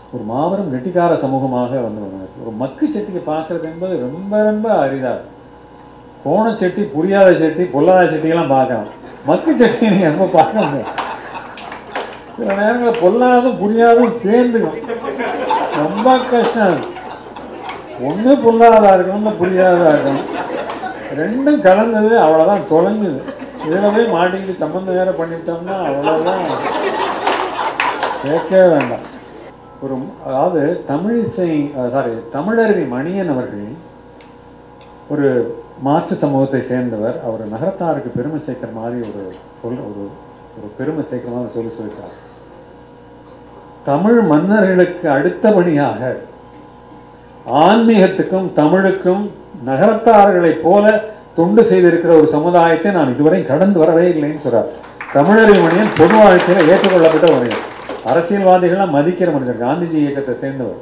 ஒரு மாபெரும் கெட்டிக்கார சமூகமாக வந்து வந்தார் ஒரு மக்கு செட்டியை பார்க்கறது என்பது ரொம்ப ரொம்ப அரிதா கோணச்செட்டி புரியாத செட்டி பொல்லாத செட்டியெல்லாம் பார்க்கலாம் மக்கு செட்டியை நீங்கள் ரொம்ப பார்க்க முடியாது சில நேரங்களில் பொல்லாதும் புரியாதும் சேர்ந்துக்கும் ரொம்ப கஷ்டம் ஒன்று பொல்லாததா இருக்கணும் இல்லை புரியாததா இருக்கணும் ரெண்டும் கலந்தது அவ்வளோதான் தொலைஞ்சுது இதில் போய் மாட்டிக்கிட்டு சம்மந்தம் வேற பண்ணிவிட்டோம்னா அவ்வளோதான் கேட்கவே வேண்டாம் ஒரு அதாவது தமிழிசை சாரி தமிழருவி மணியன் அவர்கள் ஒரு மாற்று சமூகத்தை சேர்ந்தவர் அவர் நகரத்தாருக்கு பெருமை சேர்க்கிற மாதிரி ஒரு சொல் ஒரு ஒரு பெருமை சேர்க்கிற மாதிரி சொல்லி சொல்லிட்டார் தமிழ் மன்னர்களுக்கு அடுத்தபடியாக ஆன்மீகத்துக்கும் தமிழுக்கும் நகரத்தார்களைப் போல தொண்டு செய்திருக்கிற ஒரு சமுதாயத்தை நான் இதுவரை கடந்து வரவே இல்லைன்னு சொல்றார் தமிழறிவு மணியன் பொது வாழ்க்கையில் ஏற்றுக்கொள்ளப்பட்ட ஒரு அரசியல்வாதிகளாக மதிக்கிற மனிதர் காந்திஜி இயக்கத்தை சேர்ந்தவர்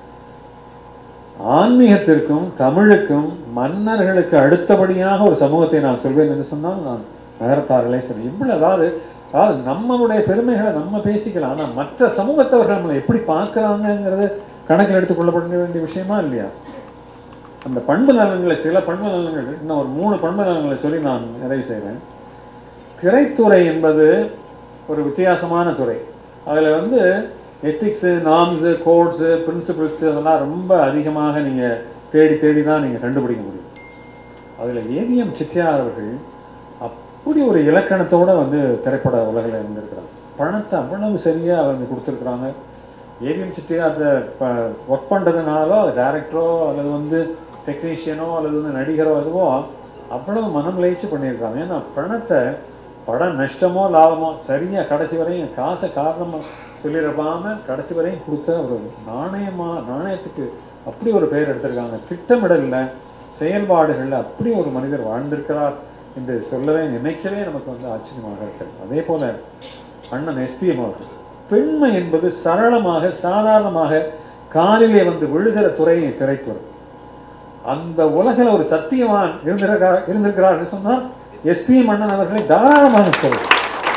ஆன்மீகத்திற்கும் தமிழுக்கும் மன்னர்களுக்கு அடுத்தபடியாக ஒரு சமூகத்தை நான் சொல்வேன் என்று சொன்னால் நான் நகரத்தார்களே சொல்றேன் இவ்வளவு அதாவது அதாவது நம்மளுடைய பெருமைகளை நம்ம பேசிக்கலாம் ஆனால் மற்ற சமூகத்தவர்கள் நம்மளை எப்படி பார்க்குறாங்கங்கிறது கணக்கில் எடுத்துக்கொள்ளப்பட வேண்டிய விஷயமா இல்லையா அந்த பண்பு நலன்களை சில பண்பு நலன்கள் இன்னும் ஒரு மூணு பண்பு நலன்களை சொல்லி நான் நிறைவு செய்கிறேன் திரைத்துறை என்பது ஒரு வித்தியாசமான துறை அதில் வந்து எத்திக்ஸு நார்ம்ஸு கோட்ஸு பிரின்சிபிள்ஸு அதெல்லாம் ரொம்ப அதிகமாக நீங்கள் தேடி தேடி தான் நீங்கள் கண்டுபிடிக்க முடியும் அதில் ஏவிஎம் செட்டியார் அவர்கள் அப்படி ஒரு இலக்கணத்தோட வந்து திரைப்பட உலகில் இருந்திருக்கிறாங்க பணத்தை அவ்வளவு சரியாக அவங்க கொடுத்துருக்குறாங்க ஏவிஎம் செட்டியார் இப்போ ஒர்க் பண்ணுறதுனாலோ அது டேரக்டரோ அல்லது வந்து டெக்னீஷியனோ அல்லது வந்து நடிகரோ அதுவோ அவ்வளவு மனம் லயிச்சு பண்ணியிருக்காங்க ஏன்னா பணத்தை படம் நஷ்டமோ லாபமோ சரியாக கடைசி வரையும் காசை காரணமாக சொல்லிடப்பாம கடைசி வரையும் கொடுத்த ஒரு நாணயமா நாணயத்துக்கு அப்படி ஒரு பெயர் எடுத்திருக்காங்க திட்டமிடலில் செயல்பாடுகளில் அப்படி ஒரு மனிதர் வாழ்ந்திருக்கிறார் என்று சொல்லவே நினைக்கவே நமக்கு வந்து ஆச்சரியமாக இருக்கிறது அதே போல அண்ணன் எஸ்பிஎம் அவர்கள் பெண்மை என்பது சரளமாக சாதாரணமாக காலிலே வந்து விழுகிற துறையை திரைத்துறை அந்த உலகில் ஒரு சத்தியவான் இருந்திருக்கிறார் இருந்திருக்கிறார் என்று சொன்னால் எஸ்பிஎம் அண்ணன் அவர்களை தாராளமாக சொல்லுங்கள்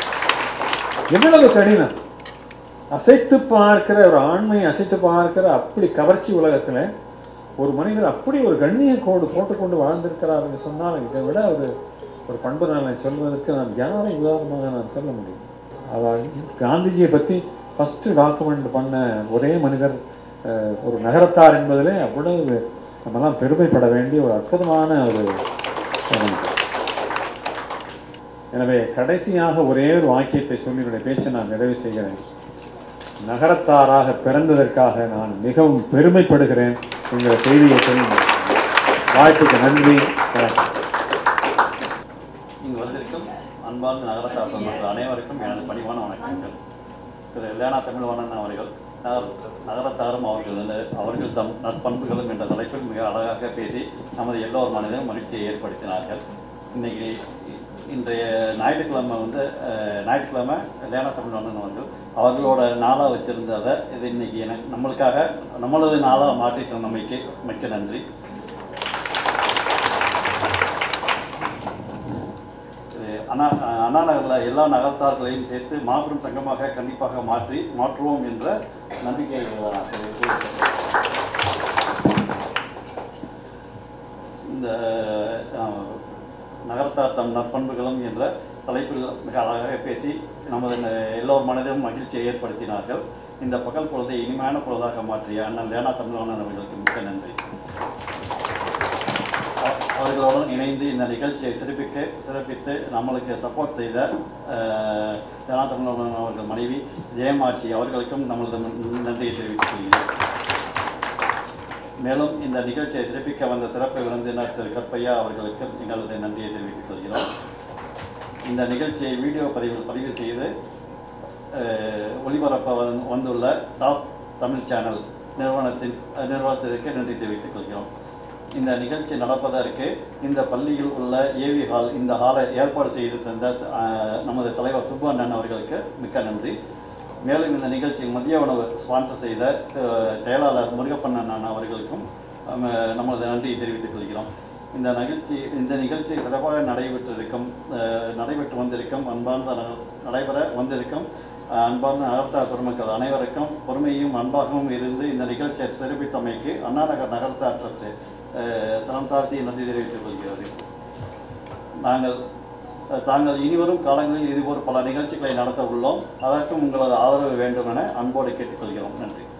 எவ்வளவு கடினம் அசைத்து பார்க்கிற ஒரு ஆண்மையை அசைத்து பார்க்கிற அப்படி கவர்ச்சி உலகத்தில் ஒரு மனிதர் அப்படி ஒரு கண்ணிய கோடு போட்டுக்கொண்டு வாழ்ந்திருக்கிறார் என்று சொன்னால் இதை விட ஒரு ஒரு பண்பு நலனை சொல்வதற்கு நான் யாரை உதாரணமாக நான் சொல்ல முடியும் அதாவது காந்திஜியை பற்றி ஃபஸ்ட்டு டாக்குமெண்ட் பண்ண ஒரே மனிதர் அஹ், ஒரு நகரத்தார் என்பதிலே அவ்வளவு நம்மலாம் பெருமைப்பட வேண்டிய ஒரு அற்புதமான ஒரு ஒரு எனவே கடைசியாக ஒரே ஒரு வாக்கியத்தை சொல்லி என்னுடைய பேச்சை நான் நிறைவு செய்கிறேன் நகரத்தாராக பிறந்ததற்காக நான் மிகவும் பெருமைப்படுகிறேன் என்கிற செய்தியை சொல்லி வாய்ப்புக்கு நன்றி வணக்கம் இங்கு வந்திருக்கும் அன்பார்ந்த நகரத்தார்கள் மற்றும் அனைவருக்கும் எனது பணிவான வணக்கங்கள் திரு லேனா தமிழ்வாணன் அவர்கள் நகர் நகரத்தாரும் அவர்கள் வந்து அவர்கள் தம் நற்பண்புகளும் என்ற தலைப்பில் மிக அழகாக பேசி நமது எல்லோர் மனதிலும் மகிழ்ச்சியை ஏற்படுத்தினார்கள் இன்னைக்கு இன்றைய ஞாயிற்றுக்கிழமை வந்து அஹ், ஞாயிற்றுக்கிழமை லேனா தமிழ்வாணன் அவர்கள் அவர்களோட நாளாக வச்சிருந்ததை இது இன்னைக்கு எனக்கு நம்மளுக்காக நம்மளது நாளாக மாற்றி சொன்னமைக்கு மிக்க நன்றி இது அண்ணா அண்ணா நகரில் எல்லா நகரத்தார்களையும் சேர்த்து மாபெரும் சங்கமாக கண்டிப்பாக மாற்றி மாற்றுவோம் என்ற நம்பிக்கை நான் தெரிவித்துக் இந்த அஹ், நகரத்தார் தம் நற்பண்புகளும் என்ற தலைப்பில் மிக அழகாக பேசி நமது ந- எல்லோர் மனதிலும் மகிழ்ச்சியை ஏற்படுத்தினார்கள் இந்த பகல் பொழுதை இனிமையான பொழுதாக மாற்றிய அண்ணன் லேனா தமிழ்வாணன் அவர்களுக்கு மிக்க நன்றி அவ- அவர்களுடன் இணைந்து இந்த நிகழ்ச்சியை சிறப்பிக்க சிறப்பித்து நம்மளுக்கு சப்போர்ட் செய்த அஹ், லேனா தமிழ்வாணன் அவர்கள் மனைவி ஜெயமாட்சி அவர்களுக்கும் நம்மளது நன்- நன்றியை தெரிவித்துக் கொள்கிறேன் மேலும் இந்த நிகழ்ச்சியை சிறப்பிக்க வந்த சிறப்பு விருந்தினர் திரு கற்பையா அவர்களுக்கு எங்களது நன்றியை தெரிவித்துக் கொள்கிறோம் இந்த நிகழ்ச்சியை வீடியோ பதிவில் பதிவு செய்து அஹ், ஒளிபரப்ப வந்து- வந்துள்ள டாப் தமிழ் சேனல் நிறுவனத்தின் அஹ், நிறுவனத்திற்கு நன்றி தெரிவித்துக் கொள்கிறோம் இந்த நிகழ்ச்சி நடப்பதற்கு இந்த பள்ளியில் உள்ள ஏவி ஹால் இந்த ஹாலை ஏற்பாடு செய்து தந்த அஹ், நமது தலைவர் சுப்பு அண்ணன் அவர்களுக்கு மிக்க நன்றி மேலும் இந்த நிகழ்ச்சியில் மதிய உணவு ஸ்பான்சர் செய்த அஹ், செயலாளர் முருகப்பன் அண்ணன் அவர்களுக்கும் அஹ், நமது நன்றியை தெரிவித்துக் கொள்கிறோம் இந்த நிகழ்ச்சி இந்த நிகழ்ச்சி சிறப்பாக நடைபெற்றிருக்கும் அஹ், நடைபெற்று வந்திருக்கும் அன்பார்ந்த ந- நடைபெற வந்திருக்கும் அஹ், அன்பார்ந்த நகர்த்தார் பெருமக்கள் அனைவருக்கும் பொறுமையும் அன்பாகவும் இருந்து இந்த நிகழ்ச்சியை சிறப்பித்தமைக்கு அண்ணா நகர் நகர்த்தார் ட்ரஸ்ட் சனம் தாழ்த்தி நன்றி தெரிவித்துக் கொள்கிறது நாங்கள் அஹ், தாங்கள் இனிவரும் காலங்களில் இதுபோல் பல நிகழ்ச்சிகளை நடத்த உள்ளோம் அதற்கும் உங்களது ஆதரவு வேண்டும் என அன்போடு கேட்டுக்கொள்கிறோம் நன்றி